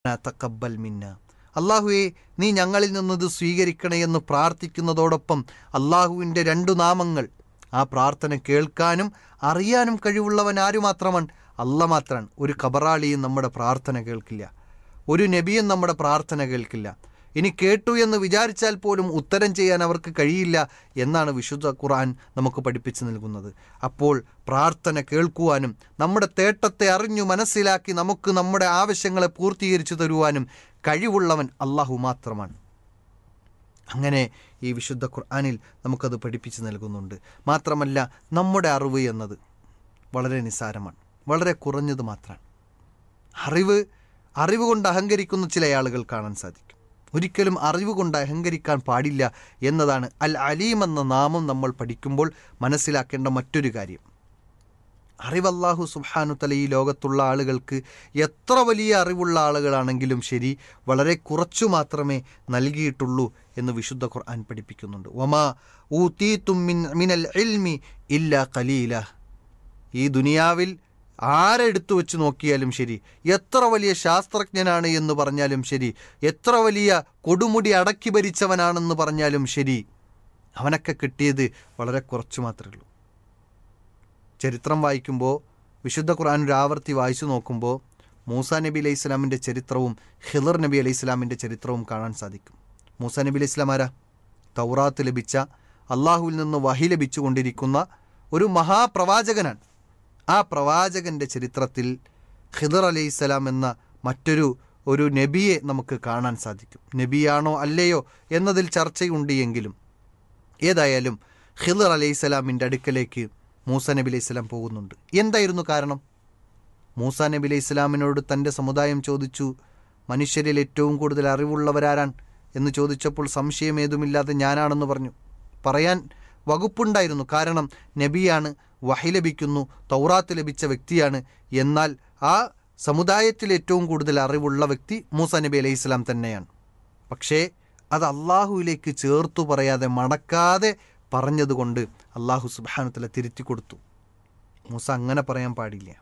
തക്കബൽ മിന്ന അള്ളാഹുവെ നീ ഞങ്ങളിൽ നിന്നത് സ്വീകരിക്കണേ എന്ന് പ്രാർത്ഥിക്കുന്നതോടൊപ്പം അള്ളാഹുവിൻ്റെ രണ്ടു നാമങ്ങൾ ആ പ്രാർത്ഥന കേൾക്കാനും അറിയാനും കഴിവുള്ളവൻ ആരു മാത്രമാണ് അല്ല മാത്രമാണ് ഒരു കബറാളിയും നമ്മുടെ പ്രാർത്ഥന കേൾക്കില്ല ഒരു നബിയും നമ്മുടെ പ്രാർത്ഥന കേൾക്കില്ല ഇനി കേട്ടു എന്ന് വിചാരിച്ചാൽ പോലും ഉത്തരം ചെയ്യാൻ അവർക്ക് കഴിയില്ല എന്നാണ് വിശുദ്ധ ഖുർആൻ നമുക്ക് പഠിപ്പിച്ചു നൽകുന്നത് അപ്പോൾ പ്രാർത്ഥന കേൾക്കുവാനും നമ്മുടെ തേട്ടത്തെ അറിഞ്ഞു മനസ്സിലാക്കി നമുക്ക് നമ്മുടെ ആവശ്യങ്ങളെ പൂർത്തീകരിച്ചു തരുവാനും കഴിവുള്ളവൻ അള്ളാഹു മാത്രമാണ് അങ്ങനെ ഈ വിശുദ്ധ ഖുർആനിൽ നമുക്കത് പഠിപ്പിച്ചു നൽകുന്നുണ്ട് മാത്രമല്ല നമ്മുടെ അറിവ് എന്നത് വളരെ നിസ്സാരമാണ് വളരെ കുറഞ്ഞത് മാത്രമാണ് അറിവ് അറിവ് കൊണ്ട് അഹങ്കരിക്കുന്ന ചില ആളുകൾ കാണാൻ സാധിക്കും ഒരിക്കലും അറിവ് കൊണ്ട് അഹങ്കരിക്കാൻ പാടില്ല എന്നതാണ് അൽ അലീം എന്ന നാമം നമ്മൾ പഠിക്കുമ്പോൾ മനസ്സിലാക്കേണ്ട മറ്റൊരു കാര്യം അറിവല്ലാഹു സുബ്ഹാനു തല ഈ ലോകത്തുള്ള ആളുകൾക്ക് എത്ര വലിയ അറിവുള്ള ആളുകളാണെങ്കിലും ശരി വളരെ കുറച്ചു മാത്രമേ നൽകിയിട്ടുള്ളൂ എന്ന് വിശുദ്ധ ഖുർആൻ പഠിപ്പിക്കുന്നുണ്ട് ഒമാ ഊത്തീത്തും മിൻ മിനൽ ഇൽമി ഇല്ല കലീല ഈ ദുനിയാവിൽ ആരെടുത്തു വെച്ച് നോക്കിയാലും ശരി എത്ര വലിയ ശാസ്ത്രജ്ഞനാണ് എന്ന് പറഞ്ഞാലും ശരി എത്ര വലിയ കൊടുമുടി അടക്കി ഭരിച്ചവനാണെന്ന് പറഞ്ഞാലും ശരി അവനൊക്കെ കിട്ടിയത് വളരെ കുറച്ച് മാത്രമേ ഉള്ളൂ ചരിത്രം വായിക്കുമ്പോൾ വിശുദ്ധ ഖുർആൻ ഒരു ആവർത്തി വായിച്ചു നോക്കുമ്പോൾ മൂസ നബി അലൈഹി ഇസ്ലാമിൻ്റെ ചരിത്രവും ഹിദർ നബി അലൈഹി ഇസ്ലാമിൻ്റെ ചരിത്രവും കാണാൻ സാധിക്കും മൂസ നബി അലൈഹി ഇസ്ലാം ആരാ തൗറാത്ത് ലഭിച്ച അള്ളാഹുവിൽ നിന്ന് വഹി ലഭിച്ചുകൊണ്ടിരിക്കുന്ന ഒരു മഹാപ്രവാചകനാണ് ആ പ്രവാചകൻ്റെ ചരിത്രത്തിൽ ഖിദർ അലൈഹി സ്വലാം എന്ന മറ്റൊരു ഒരു നബിയെ നമുക്ക് കാണാൻ സാധിക്കും നബിയാണോ അല്ലയോ എന്നതിൽ ചർച്ചയുണ്ട് എങ്കിലും ഏതായാലും ഖിദർ അലൈഹി സ്വലാമിൻ്റെ അടുക്കലേക്ക് മൂസ നബി അലൈഹി സ്വലാം പോകുന്നുണ്ട് എന്തായിരുന്നു കാരണം മൂസ നബി അലൈഹി സ്വലാമിനോട് തൻ്റെ സമുദായം ചോദിച്ചു മനുഷ്യരിൽ ഏറ്റവും കൂടുതൽ അറിവുള്ളവരാരാൻ എന്ന് ചോദിച്ചപ്പോൾ സംശയം ഏതുമില്ലാതെ ഞാനാണെന്ന് പറഞ്ഞു പറയാൻ വകുപ്പുണ്ടായിരുന്നു കാരണം നബിയാണ് വഹി ലഭിക്കുന്നു തൗറാത്ത് ലഭിച്ച വ്യക്തിയാണ് എന്നാൽ ആ സമുദായത്തിൽ ഏറ്റവും കൂടുതൽ അറിവുള്ള വ്യക്തി മൂസ നബി അലൈഹി സ്വലാം തന്നെയാണ് പക്ഷേ അത് അള്ളാഹുവിലേക്ക് ചേർത്തു പറയാതെ മടക്കാതെ പറഞ്ഞതുകൊണ്ട് അള്ളാഹു സുബാനത്തല തിരുത്തി കൊടുത്തു മൂസ അങ്ങനെ പറയാൻ പാടില്ല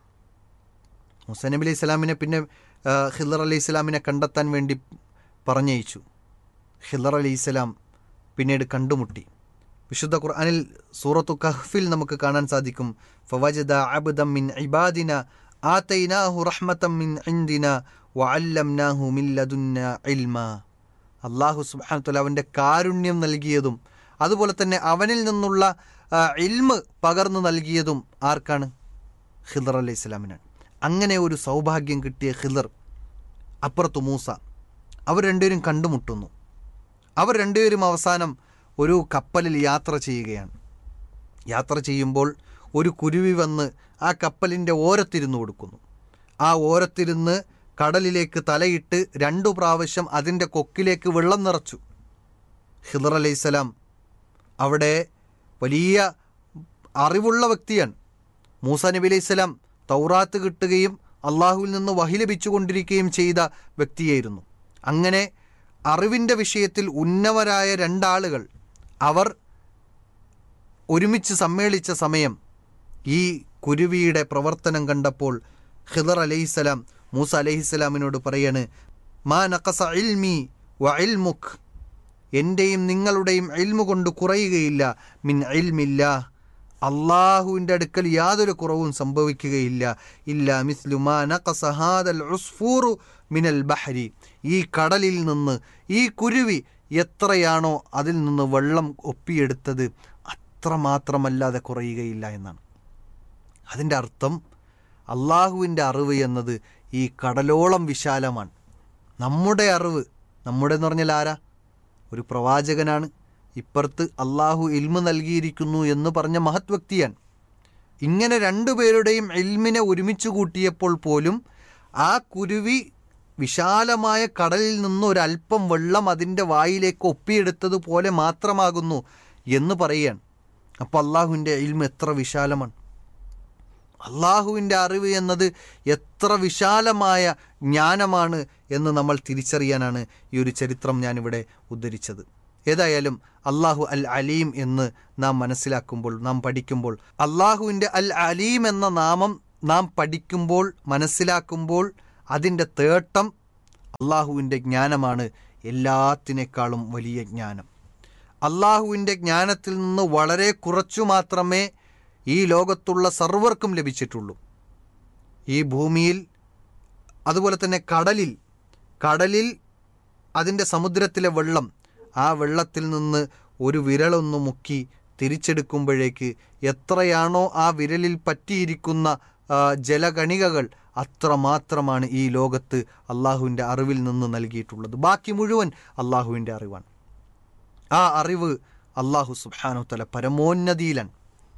മൂസ നബി അലൈഹി സ്വലാമിനെ പിന്നെ ആ, ഹിദർ അലൈഹി സ്വലാമിനെ കണ്ടെത്താൻ വേണ്ടി പറഞ്ഞയച്ചു ഹിദർ അലൈഹി സ്വലാം പിന്നീട് കണ്ടുമുട്ടി വിശുദ്ധ ഖുർആനിൽ സൂറത്തു കഹ്ഫിൽ നമുക്ക് കാണാൻ സാധിക്കും ഫവജദ അബ്ദം മിൻ ഇബാദിന ആതൈനാഹു റഹ്മതം മിൻ ഇൻദിന വഅല്ലംനാഹു മിൻ ലദുന്ന ഇൽമ അള്ളാഹു സുബ്ഹാനഹു വതആല അവൻ്റെ കാരുണ്യം നൽകിയതും അതുപോലെ തന്നെ അവനിൽ നിന്നുള്ള ആ, ഇൽമ് പകർന്നു നൽകിയതും ആർക്കാണ് ഖിദർ അലൈഹി സ്വലാമിനാണ് അങ്ങനെ ഒരു സൗഭാഗ്യം കിട്ടിയ ഖിദർ അപ്പുറത്ത് മൂസ അവർ രണ്ടുപേരും കണ്ടുമുട്ടുന്നു അവർ രണ്ടുപേരും അവസാനം ഒരു കപ്പലിൽ യാത്ര ചെയ്യുകയാണ് യാത്ര ചെയ്യുമ്പോൾ ഒരു കുരുവി വന്ന് ആ കപ്പലിൻ്റെ ഓരത്തിരുന്ന് കൊടുക്കുന്നു ആ ഓരത്തിരുന്ന് കടലിലേക്ക് തലയിട്ട് രണ്ടു പ്രാവശ്യം അതിൻ്റെ കൊക്കിലേക്ക് വെള്ളം നിറച്ചു ഹിദർ അലൈഹിസ്സലാം അവിടെ വലിയ അറിവുള്ള വ്യക്തിയാണ് മൂസ നബി അലൈഹിസ്സലാം തൗറാത്ത് കിട്ടുകയും അള്ളാഹുവിൽ നിന്ന് വഹി ലഭിച്ചുകൊണ്ടിരിക്കുകയും ചെയ്ത വ്യക്തിയായിരുന്നു അങ്ങനെ അറിവിൻ്റെ വിഷയത്തിൽ ഉന്നവരായ രണ്ടാളുകൾ അവർ ഒരുമിച്ച് സമ്മേളിച്ച സമയം ഈ കുരുവിയുടെ പ്രവർത്തനം കണ്ടപ്പോൾ ഖിദർ അലൈഹിസ്സലാം മൂസ അലൈഹിസ്സലാമിനോട് പറയാണ് മാ നഖസ ഇൽമി വ ഇൽമുഖ് എൻ്റെയും നിങ്ങളുടെയും ഇൽമു കൊണ്ട് കുറയുകയില്ല മിൻ ഇൽമില്ല അള്ളാഹുവിൻ്റെ അടുക്കൽ യാതൊരു കുറവും സംഭവിക്കുകയില്ല ഇല്ല മിസ്ലു മാ നഖസ ഹാദൽ ഉസ്ഫൂറു മിനൽ ബഹരി ഈ കടലിൽ നിന്ന് ഈ കുരുവി എത്രയാണോ അതിൽ നിന്ന് വെള്ളം ഒപ്പിയെടുത്തത് അത്ര മാത്രമല്ലാതെ കുറയുകയില്ല എന്നാണ് അതിൻ്റെ അർത്ഥം അള്ളാഹുവിൻ്റെ അറിവ് എന്നത് ഈ കടലോളം വിശാലമാണ് നമ്മുടെ അറിവ് നമ്മുടെ എന്ന് പറഞ്ഞാൽ ആരാ ഒരു പ്രവാചകനാണ് ഇപ്പുറത്ത് അള്ളാഹു ഇൽമ് നൽകിയിരിക്കുന്നു എന്ന് പറഞ്ഞ മഹത് വ്യക്തിയാണ് ഇങ്ങനെ രണ്ടുപേരുടെയും ഇൽമിനെ ഒരുമിച്ച് കൂട്ടിയപ്പോൾ പോലും ആ കുരുവി വിശാലമായ കടലിൽ നിന്ന് ഒരല്പം വെള്ളം അതിൻ്റെ വായിലേക്ക് ഒപ്പിയെടുത്തതുപോലെ മാത്രമാകുന്നു എന്ന് പറയുകയാണ് അപ്പോൾ അള്ളാഹുവിൻ്റെ ഇൽമ എത്ര വിശാലമാണ് അള്ളാഹുവിൻ്റെ അറിവ് എന്നത് എത്ര വിശാലമായ ജ്ഞാനമാണ് എന്ന് നമ്മൾ തിരിച്ചറിയാനാണ് ഈ ഒരു ചരിത്രം ഞാനിവിടെ ഉദ്ധരിച്ചത് ഏതായാലും അള്ളാഹു അൽ അലീം എന്ന് നാം മനസ്സിലാക്കുമ്പോൾ നാം പഠിക്കുമ്പോൾ അള്ളാഹുവിൻ്റെ അൽ അലീം എന്ന നാമം നാം പഠിക്കുമ്പോൾ മനസ്സിലാക്കുമ്പോൾ അതിൻ്റെ തേട്ടം അള്ളാഹുവിൻ്റെ ജ്ഞാനമാണ് എല്ലാത്തിനേക്കാളും വലിയ ജ്ഞാനം അള്ളാഹുവിൻ്റെ ജ്ഞാനത്തിൽ നിന്ന് വളരെ കുറച്ചു മാത്രമേ ഈ ലോകത്തുള്ള സർവർക്കും ലഭിച്ചിട്ടുള്ളൂ ഈ ഭൂമിയിൽ അതുപോലെ തന്നെ കടലിൽ കടലിൽ അതിൻ്റെ സമുദ്രത്തിലെ വെള്ളം ആ വെള്ളത്തിൽ നിന്ന് ഒരു വിരലൊന്ന് മുക്കി തിരിച്ചെടുക്കുമ്പോഴേക്ക് എത്രയാണോ ആ വിരലിൽ പറ്റിയിരിക്കുന്ന ആ, ജലകണികകൾ അത്രമാത്രമാണ് ഈ ലോകത്ത് അള്ളാഹുവിൻ്റെ അറിവിൽ നിന്ന് നൽകിയിട്ടുള്ളത് ബാക്കി മുഴുവൻ അള്ളാഹുവിൻ്റെ അറിവാണ് ആ അറിവ് അള്ളാഹു സുബ്ഹാനഹു തല പരമോന്നതിയിലാണ്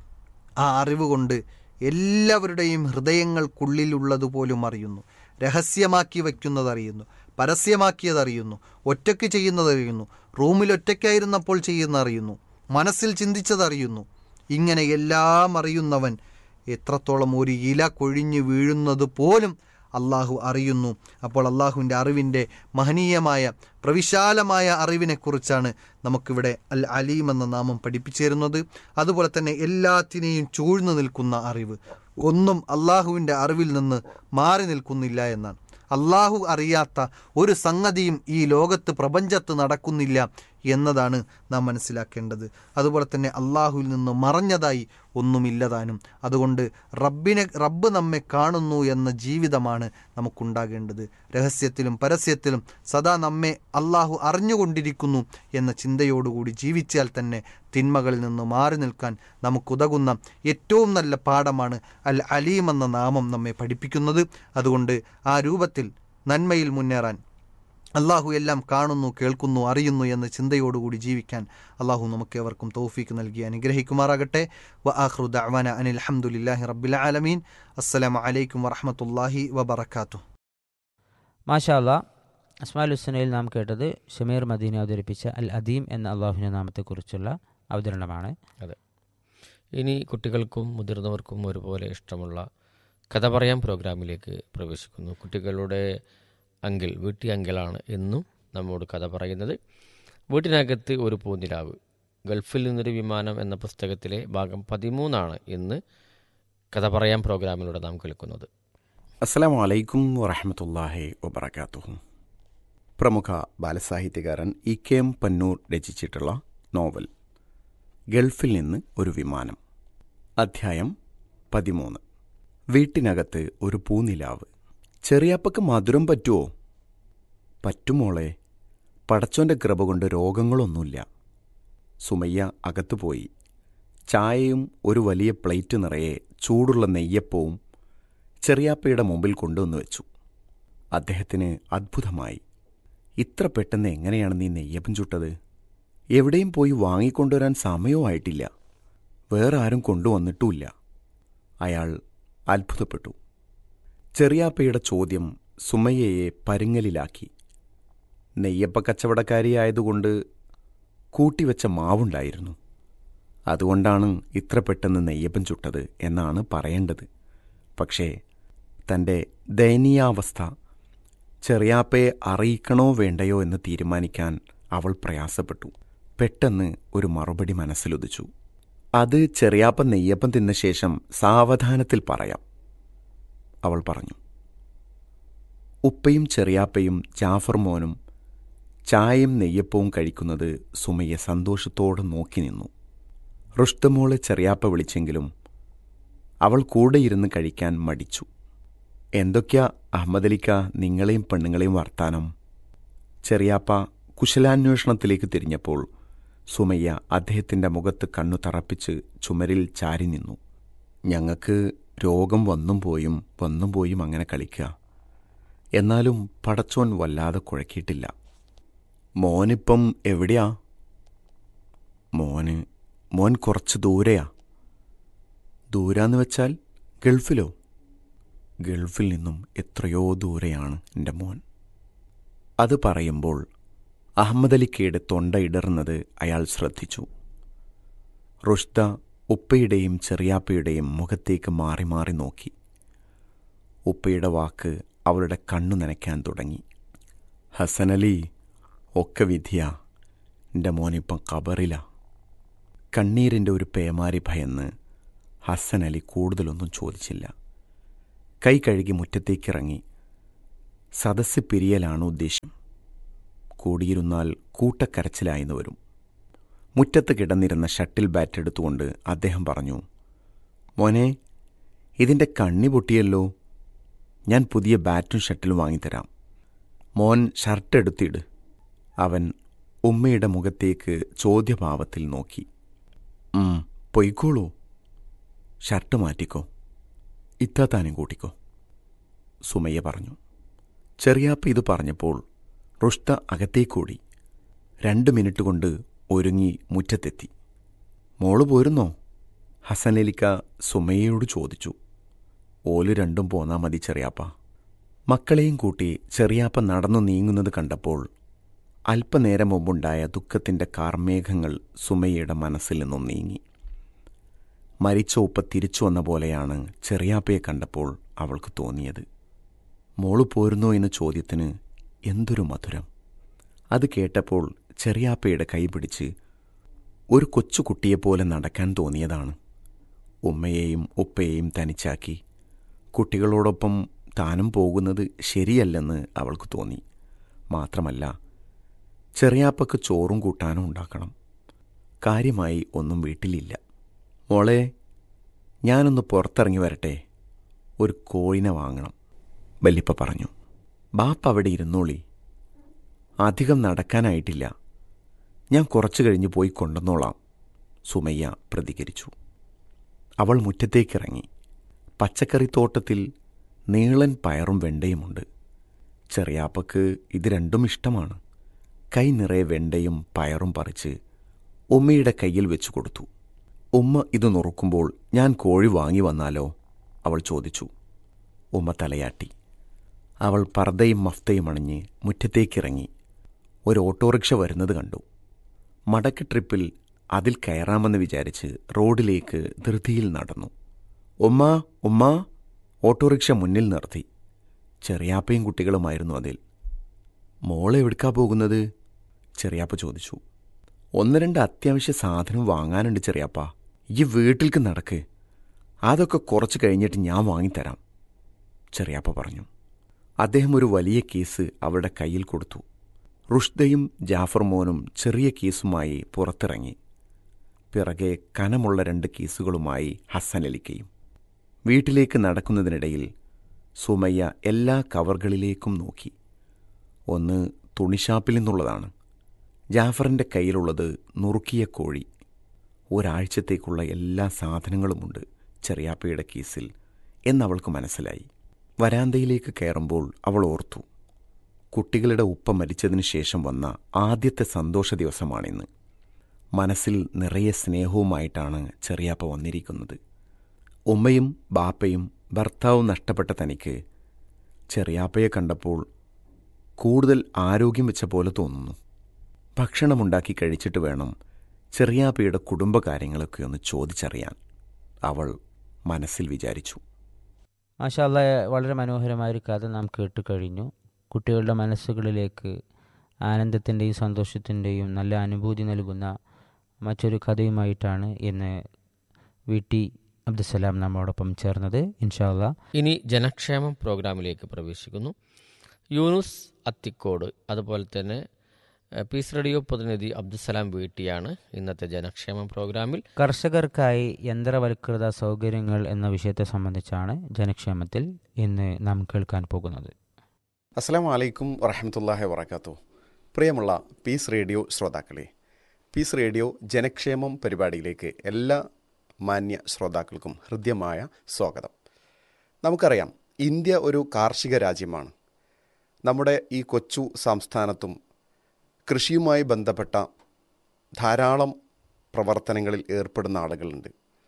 ആ അറിവ് കൊണ്ട് എല്ലാവരുടെയും ഹൃദയങ്ങൾക്കുള്ളിലുള്ളതുപോലും അറിയുന്നു രഹസ്യമാക്കി വയ്ക്കുന്നത് അറിയുന്നു പരസ്യമാക്കിയത് അറിയുന്നു ഒറ്റയ്ക്ക് ചെയ്യുന്നത് അറിയുന്നു റൂമിൽ ഒറ്റയ്ക്കായിരുന്നപ്പോൾ ചെയ്യുന്ന അറിയുന്നു മനസ്സിൽ ചിന്തിച്ചത് അറിയുന്നു ഇങ്ങനെ എല്ലാം അറിയുന്നവൻ എത്രത്തോളം ഒരു ഇല കൊഴിഞ്ഞു വീഴുന്നത് പോലും അള്ളാഹു അറിയുന്നു അപ്പോൾ അള്ളാഹുവിൻ്റെ അറിവിൻ്റെ മഹനീയമായ പ്രവിശാലമായ അറിവിനെക്കുറിച്ചാണ് നമുക്കിവിടെ അൽ അലീം എന്ന നാമം പഠിപ്പിച്ചു തരുന്നത് അതുപോലെ തന്നെ എല്ലാത്തിനെയും ചൂഴ്ന്നു നിൽക്കുന്ന അറിവ് ഒന്നും അള്ളാഹുവിൻ്റെ അറിവിൽ നിന്ന് മാറി നിൽക്കുന്നില്ല എന്നാണ് അള്ളാഹു അറിയാത്ത ഒരു സംഗതിയും ഈ ലോകത്ത് പ്രപഞ്ചത്ത് നടക്കുന്നില്ല എന്നതാണ് നാം മനസ്സിലാക്കേണ്ടത് അതുപോലെ തന്നെ അള്ളാഹുവിൽ നിന്ന് മറഞ്ഞതായി ഒന്നുമില്ലതാനും അതുകൊണ്ട് റബ്ബിനെ റബ്ബ് നമ്മെ കാണുന്നു എന്ന ജീവിതമാണ് നമുക്കുണ്ടാകേണ്ടത് രഹസ്യത്തിലും പരസ്യത്തിലും സദാ നമ്മെ അള്ളാഹു അറിഞ്ഞുകൊണ്ടിരിക്കുന്നു എന്ന ചിന്തയോടുകൂടി ജീവിച്ചാൽ തന്നെ തിന്മകളിൽ നിന്ന് മാറി നിൽക്കാൻ നമുക്കുതകുന്ന ഏറ്റവും നല്ല പാഠമാണ് അൽ അലീം എന്ന നാമം നമ്മെ പഠിപ്പിക്കുന്നത് അതുകൊണ്ട് ആ രൂപത്തിൽ നന്മയിൽ മുന്നേറാൻ അള്ളാഹു എല്ലാം കാണുന്നു കേൾക്കുന്നു അറിയുന്നു എന്ന ചിന്തയോടുകൂടി ജീവിക്കാൻ അള്ളാഹു നമുക്ക് എവർക്കും തൗഫീക്ക് നൽകി അനുഗ്രഹിക്കുമാറാകട്ടെ വ ആഖ്റു ദഅ്വാന അനിൽ ഹംദുലില്ലാഹി റബ്ബിൽ ആലമീൻ അസ്സലാമു അലൈക്കും വറഹ്മത്തുള്ളാഹി വബറകാതുഹു മാഷാ അല്ലാ അസ്മാൽ ഹുസനയിൽ നാം കേട്ടത് ഷമീർ മദീന അവതരിപ്പിച്ച അൽ അദീം എന്ന അള്ളാഹുവിൻ്റെ നാമത്തെക്കുറിച്ചുള്ള അവതരണമാണ് ഇനി കുട്ടികൾക്കും മുതിർന്നവർക്കും ഒരുപോലെ ഇഷ്ടമുള്ള കഥ പറയാം പ്രോഗ്രാമിലേക്ക് പ്രവേശിക്കുന്നു കുട്ടികളുടെ അങ്കിൾ വീട്ടി അങ്കിളാണ് എന്നും നമ്മോട് കഥ പറയുന്നത് വീട്ടിനകത്ത് ഒരു പൂനിലാവ് ഗൾഫിൽ നിന്നൊരു വിമാനം എന്ന പുസ്തകത്തിലെ ഭാഗം പതിമൂന്നാണ് ഇന്ന് കഥ പറയാം പ്രോഗ്രാമിലൂടെ നാം കേൾക്കുന്നത് അസ്സലാമു അലൈക്കും വറഹമത്തല്ലാഹി വബർക്കാത്തുഹു പ്രമുഖ ബാലസാഹിത്യകാരൻ ഇ കെ എം പന്നൂർ രചിച്ചിട്ടുള്ള നോവൽ ഗൾഫിൽ നിന്ന് ഒരു വിമാനം അധ്യായം പതിമൂന്ന് വീട്ടിനകത്ത് ഒരു പൂനിലാവ് ചെറിയാപ്പക്ക് മധുരം പറ്റുമോ പറ്റുമോളെ പടച്ചോന്റെ കൃപ കൊണ്ട് രോഗങ്ങളൊന്നുമില്ല സുമയ്യ അകത്തു പോയി ചായയും ഒരു വലിയ പ്ലേറ്റ് നിറയെ ചൂടുള്ള നെയ്യപ്പവും ചെറിയാപ്പയുടെ മുമ്പിൽ കൊണ്ടുവന്നു വെച്ചു അദ്ദേഹത്തിന് അത്ഭുതമായി ഇത്ര പെട്ടെന്ന് എങ്ങനെയാണ് നീ നെയ്യപ്പം ചുട്ടത് എവിടെയും പോയി വാങ്ങിക്കൊണ്ടുവരാൻ സമയവുമായിട്ടില്ല വേറെ ആരും കൊണ്ടുവന്നിട്ടുമില്ല അയാൾ അത്ഭുതപ്പെട്ടു ചെറിയാപ്പയുടെ ചോദ്യം സുമയ്യയെ പരുങ്ങലിലാക്കി നെയ്യപ്പ കച്ചവടക്കാരിയായതുകൊണ്ട് കൂട്ടിവെച്ച മാവുണ്ടായിരുന്നു അതുകൊണ്ടാണ് ഇത്ര പെട്ടെന്ന് നെയ്യപ്പം ചുട്ടത് എന്നാണ് പറയേണ്ടത് പക്ഷേ തൻ്റെ ദയനീയാവസ്ഥ ചെറിയാപ്പയെ അറിയിക്കണോ വേണ്ടയോ എന്ന് തീരുമാനിക്കാൻ അവൾ പ്രയാസപ്പെട്ടു പെട്ടെന്ന് ഒരു മറുപടി മനസ്സിലുദിച്ചു അത് ചെറിയാപ്പ നെയ്യപ്പം തിന്ന ശേഷം സാവധാനത്തിൽ പറയാം അവൾ പറഞ്ഞു ഉപ്പയും ചെറിയാപ്പയും ജാഫർ മോനും ചായയും നെയ്യപ്പവും കഴിക്കുന്നത് സുമയെ സന്തോഷത്തോടെ നോക്കി നിന്നു റുഷ്തമോളെ ചെറിയാപ്പ വിളിച്ചെങ്കിലും അവൾ കൂടെയിരുന്ന് കഴിക്കാൻ മടിച്ചു എന്തൊക്കെയാ അഹമ്മദലിക്ക നിങ്ങളെയും പെണ്ണുങ്ങളെയും വർത്താനം ചെറിയാപ്പ കുശലാന്വേഷണത്തിലേക്ക് തിരിഞ്ഞപ്പോൾ സുമയ്യ അദ്ദേഹത്തിൻ്റെ മുഖത്ത് കണ്ണു തറപ്പിച്ച് ചുമരിൽ ചാരി നിന്നു ഞങ്ങൾക്ക് രോഗം വന്നും പോയും വന്നും പോയും അങ്ങനെ കളിക്കുക എന്നാലും പടച്ചോൻ വല്ലാതെ കുഴക്കിയിട്ടില്ല മോനിപ്പം എവിടെയാ മോന് മോൻ കുറച്ച് ദൂരെയാ ദൂരാന്ന് വെച്ചാൽ ഗൾഫിലോ ഗൾഫിൽ നിന്നും എത്രയോ ദൂരെയാണ് എൻ്റെ മോൻ അത് പറയുമ്പോൾ അഹമ്മദലിക്കയുടെ തൊണ്ട ഇടർന്നത് അയാൾ ശ്രദ്ധിച്ചു റുഷ്ദ ഉപ്പയുടെയും ചെറിയാപ്പയുടെയും മുഖത്തേക്ക് മാറി മാറി നോക്കി ഉപ്പയുടെ വാക്ക് അവളുടെ കണ്ണു നനയ്ക്കാൻ തുടങ്ങി ഹസനലി ഒക്കെ വിധിയാ എൻ്റെ മോനിപ്പം കബറില കണ്ണീരിൻ്റെ ഒരു പേമാരി ഭയന്ന് ഹസൻ അലി കൂടുതലൊന്നും ചോദിച്ചില്ല കൈ കഴുകി മുറ്റത്തേക്കിറങ്ങി സദസ്സ് പിരിയലാണ് ഉദ്ദേശ്യം കൂടിയിരുന്നാൽ കൂട്ടക്കരച്ചിലായെന്ന് വരും മുറ്റത്ത് കിടന്നിരുന്ന ഷട്ടിൽ ബാറ്റ് എടുത്തുകൊണ്ട് അദ്ദേഹം പറഞ്ഞു മോനെ ഇതിൻ്റെ കണ്ണി പൊട്ടിയല്ലോ ഞാൻ പുതിയ ബാറ്റും ഷട്ടിലും വാങ്ങിത്തരാം മോൻ ഷർട്ട് എടുത്തിട് അവൻ ഉമ്മയുടെ മുഖത്തേക്ക് ചോദ്യഭാവത്തിൽ നോക്കി ഉം, പൊയ്ക്കോളൂ ഷർട്ട് മാറ്റിക്കോ ഇത്താത്താനും കൂട്ടിക്കോ സുമയ്യ പറഞ്ഞു ചെറിയാപ്പ ഇത് പറഞ്ഞപ്പോൾ റുഷ്ത അകത്തേക്കൂടി രണ്ട് മിനിറ്റ് കൊണ്ട് ഒരുങ്ങി മുറ്റത്തെത്തി മോള് പോരുന്നോ ഹസനലിക്ക സുമയ്യയോട് ചോദിച്ചു ഓല് രണ്ടും പോന്നാ മതി ചെറിയാപ്പ മക്കളെയും കൂട്ടി ചെറിയാപ്പ നടന്നു നീങ്ങുന്നത് കണ്ടപ്പോൾ അല്പനേരം മുമ്പുണ്ടായ ദുഃഖത്തിൻ്റെ കാർമേഘങ്ങൾ സുമയ്യയുടെ മനസ്സിൽ നിന്നും നീങ്ങി മരിച്ച ഉപ്പ തിരിച്ചു വന്ന പോലെയാണ് ചെറിയാപ്പയെ കണ്ടപ്പോൾ അവൾക്ക് തോന്നിയത് മോള് പോരുന്നോ എന്ന ചോദ്യത്തിന് എന്തൊരു മധുരം അത് കേട്ടപ്പോൾ ചെറിയാപ്പയുടെ കൈ പിടിച്ച് ഒരു കൊച്ചുകുട്ടിയെപ്പോലെ നടക്കാൻ തോന്നിയതാണ് ഉമ്മയെയും ഉപ്പയെയും തനിച്ചാക്കി കുട്ടികളോടൊപ്പം താനും പോകുന്നത് ശരിയല്ലെന്ന് അവൾക്ക് തോന്നി മാത്രമല്ല ചെറിയാപ്പക്ക് ചോറും കൂട്ടാനും ഉണ്ടാക്കണം കാര്യമായി ഒന്നും വീട്ടിലില്ല മോളെ ഞാനൊന്ന് പുറത്തിറങ്ങി വരട്ടെ ഒരു കോഴിനെ വാങ്ങണം വല്യപ്പ പറഞ്ഞു ബാപ്പ അവിടെ ഇരുന്നോളി അധികം നടക്കാനായിട്ടില്ല ഞാൻ കുറച്ചു കഴിഞ്ഞ് പോയി കൊണ്ടുവന്നോളാം സുമയ്യ പ്രതികരിച്ചു അവൾ മുറ്റത്തേക്കിറങ്ങി പച്ചക്കറിത്തോട്ടത്തിൽ നീളൻ പയറും വെണ്ടയുമുണ്ട് ചെറിയാപ്പക്ക് ഇത് രണ്ടും ഇഷ്ടമാണ് കൈ നിറയെ വെണ്ടയും പയറും പറിച്ച് ഉമ്മയുടെ കയ്യിൽ വെച്ചു കൊടുത്തു ഉമ്മ ഇത് നുറുക്കുമ്പോൾ ഞാൻ കോഴി വാങ്ങി വന്നാലോ അവൾ ചോദിച്ചു ഉമ്മ തലയാട്ടി അവൾ പർദ്ദയും മഫ്തയും അണിഞ്ഞ് മുറ്റത്തേക്കിറങ്ങി ഒരു ഓട്ടോറിക്ഷ വരുന്നത് കണ്ടു മടക്ക് ട്രിപ്പിൽ അതിൽ കയറാമെന്ന് വിചാരിച്ച് റോഡിലേക്ക് ധൃതിയിൽ നടന്നു ഉമ്മ ഉമ്മ ഓട്ടോറിക്ഷ മുന്നിൽ നിർത്തി ചെറിയാപ്പയും കുട്ടികളുമായിരുന്നു അതിൽ മോളെ എവിടുക്കാ പോകുന്നത് ചെറിയാപ്പ ചോദിച്ചു ഒന്ന് രണ്ട് അത്യാവശ്യ സാധനം വാങ്ങാനുണ്ട് ചെറിയാപ്പ ഈ വീട്ടിലേക്ക് നടക്ക് അതൊക്കെ കുറച്ച് കഴിഞ്ഞിട്ട് ഞാൻ വാങ്ങിത്തരാം ചെറിയാപ്പ പറഞ്ഞു അദ്ദേഹം ഒരു വലിയ കേസ് അവളുടെ കയ്യിൽ കൊടുത്തു റുഷ്ദയും ജാഫർ മോനും ചെറിയ കേസുമായി പുറത്തിറങ്ങി പിറകെ കനമുള്ള രണ്ട് കേസുകളുമായി ഹസനലിക്കയും വീട്ടിലേക്ക് നടക്കുന്നതിനിടയിൽ സുമയ്യ എല്ലാ കവറുകളിലേക്കും നോക്കി ഒന്ന് തുണിഷാപ്പിൽ നിന്നുള്ളതാണ് ജാഫറിൻ്റെ കയ്യിലുള്ളത് നുറുക്കിയ കോഴി ഒരാഴ്ചത്തേക്കുള്ള എല്ലാ സാധനങ്ങളുമുണ്ട് ചെറിയാപ്പയുടെ കേസിൽ എന്നവൾക്ക് മനസ്സിലായി വരാന്തയിലേക്ക് കയറുമ്പോൾ അവൾ ഓർത്തു കുട്ടികളുടെ ഉപ്പ മരിച്ചതിനു ശേഷം വന്ന ആദ്യത്തെ സന്തോഷ ദിവസമാണിന്ന് മനസ്സിൽ നിറയെ സ്നേഹവുമായിട്ടാണ് ചെറിയാപ്പ വന്നിരിക്കുന്നത് ഉമ്മയും ബാപ്പയും ഭർത്താവും നഷ്ടപ്പെട്ട തനിക്ക് ചെറിയാപ്പയെ കണ്ടപ്പോൾ കൂടുതൽ ആരോഗ്യം വെച്ച പോലെ തോന്നുന്നു ഭക്ഷണമുണ്ടാക്കി കഴിച്ചിട്ട് വേണം ചെറിയാപ്പയുടെ കുടുംബകാര്യങ്ങളൊക്കെ ഒന്ന് ചോദിച്ചറിയാൻ അവൾ മനസ്സിൽ വിചാരിച്ചു മാഷാല്ല വളരെ മനോഹരമായൊരു കഥ നാം കേട്ട് കഴിഞ്ഞു കുട്ടികളുടെ മനസ്സുകളിലേക്ക് ആനന്ദത്തിൻ്റെയും സന്തോഷത്തിൻ്റെയും നല്ല അനുഭൂതി നൽകുന്ന മറ്റൊരു കഥയുമായിട്ടാണ് ഇന്ന് വി ടി അബ്ദുസലാം നമ്മോടൊപ്പം ചേർന്നത് ഇൻഷാല്ല ഇനി ജനക്ഷേമം പ്രോഗ്രാമിലേക്ക് പ്രവേശിക്കുന്നു യൂനുസ് അത്തിക്കോട് അതുപോലെ തന്നെ എഹ്, പീസ് റേഡിയോ പ്രതിനിധി അബ്ദുസലാം വീട്ടിയാണ് ഇന്നത്തെ ജനക്ഷേമം പ്രോഗ്രാമിൽ കർഷകർക്കായി യന്ത്രവൽകൃത സൗകര്യങ്ങൾ എന്ന വിഷയത്തെ സംബന്ധിച്ചാണ് ജനക്ഷേമത്തിൽ ഇന്ന് നാം കേൾക്കാൻ പോകുന്നത് അസ്സാം വലൈക്കും വറഹമത്തല്ലാഹി വബർക്കാത്തു പ്രിയമുള്ള പീസ് റേഡിയോ ശ്രോതാക്കളെ പീസ് റേഡിയോ ജനക്ഷേമം പരിപാടിയിലേക്ക് എല്ലാ മാന്യ ശ്രോതാക്കൾക്കും ഹൃദ്യമായ സ്വാഗതം നമുക്കറിയാം ഇന്ത്യ ഒരു കാർഷിക രാജ്യമാണ് നമ്മുടെ ഈ കൊച്ചു സംസ്ഥാനത്തും കൃഷിയുമായി ബന്ധപ്പെട്ട ധാരാളം പ്രവർത്തനങ്ങളിൽ ഏർപ്പെടുന്ന ആളുകളുണ്ട്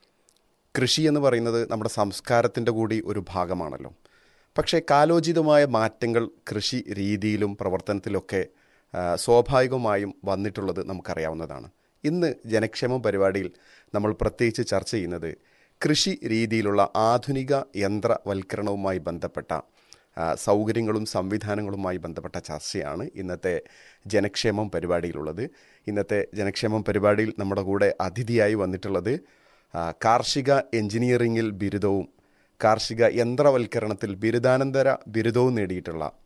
കൃഷി എന്ന് പറയുന്നത് നമ്മുടെ സംസ്കാരത്തിൻ്റെ കൂടി ഒരു ഭാഗമാണല്ലോ പക്ഷേ കാലോചിതമായ മാറ്റങ്ങൾ കൃഷി രീതിയിലും പ്രവർത്തനത്തിലൊക്കെ ആ, സ്വാഭാവികമായും വന്നിട്ടുള്ളത് നമുക്കറിയാവുന്നതാണ് ഇന്ന് ജനക്ഷേമ പരിപാടിയിൽ നമ്മൾ പ്രത്യേകിച്ച് ചർച്ച ചെയ്യുന്നത് കൃഷി രീതിയിലുള്ള ആധുനിക യന്ത്രവൽക്കരണവുമായി ബന്ധപ്പെട്ട ആ, സൗകര്യങ്ങളും സംവിധാനങ്ങളുമായി ബന്ധപ്പെട്ട ചർച്ചയാണ് ഇന്നത്തെ ജനക്ഷേമം പരിപാടിയിലുള്ളത് ഇന്നത്തെ ജനക്ഷേമം പരിപാടിയിൽ നമ്മുടെ കൂടെ അതിഥിയായി വന്നിട്ടുള്ളത് ആ, കാർഷിക എഞ്ചിനീയറിംഗിൽ ബിരുദവും കാർഷിക യന്ത്രവൽക്കരണത്തിൽ ബിരുദാനന്തര ബിരുദവും നേടിയിട്ടുള്ള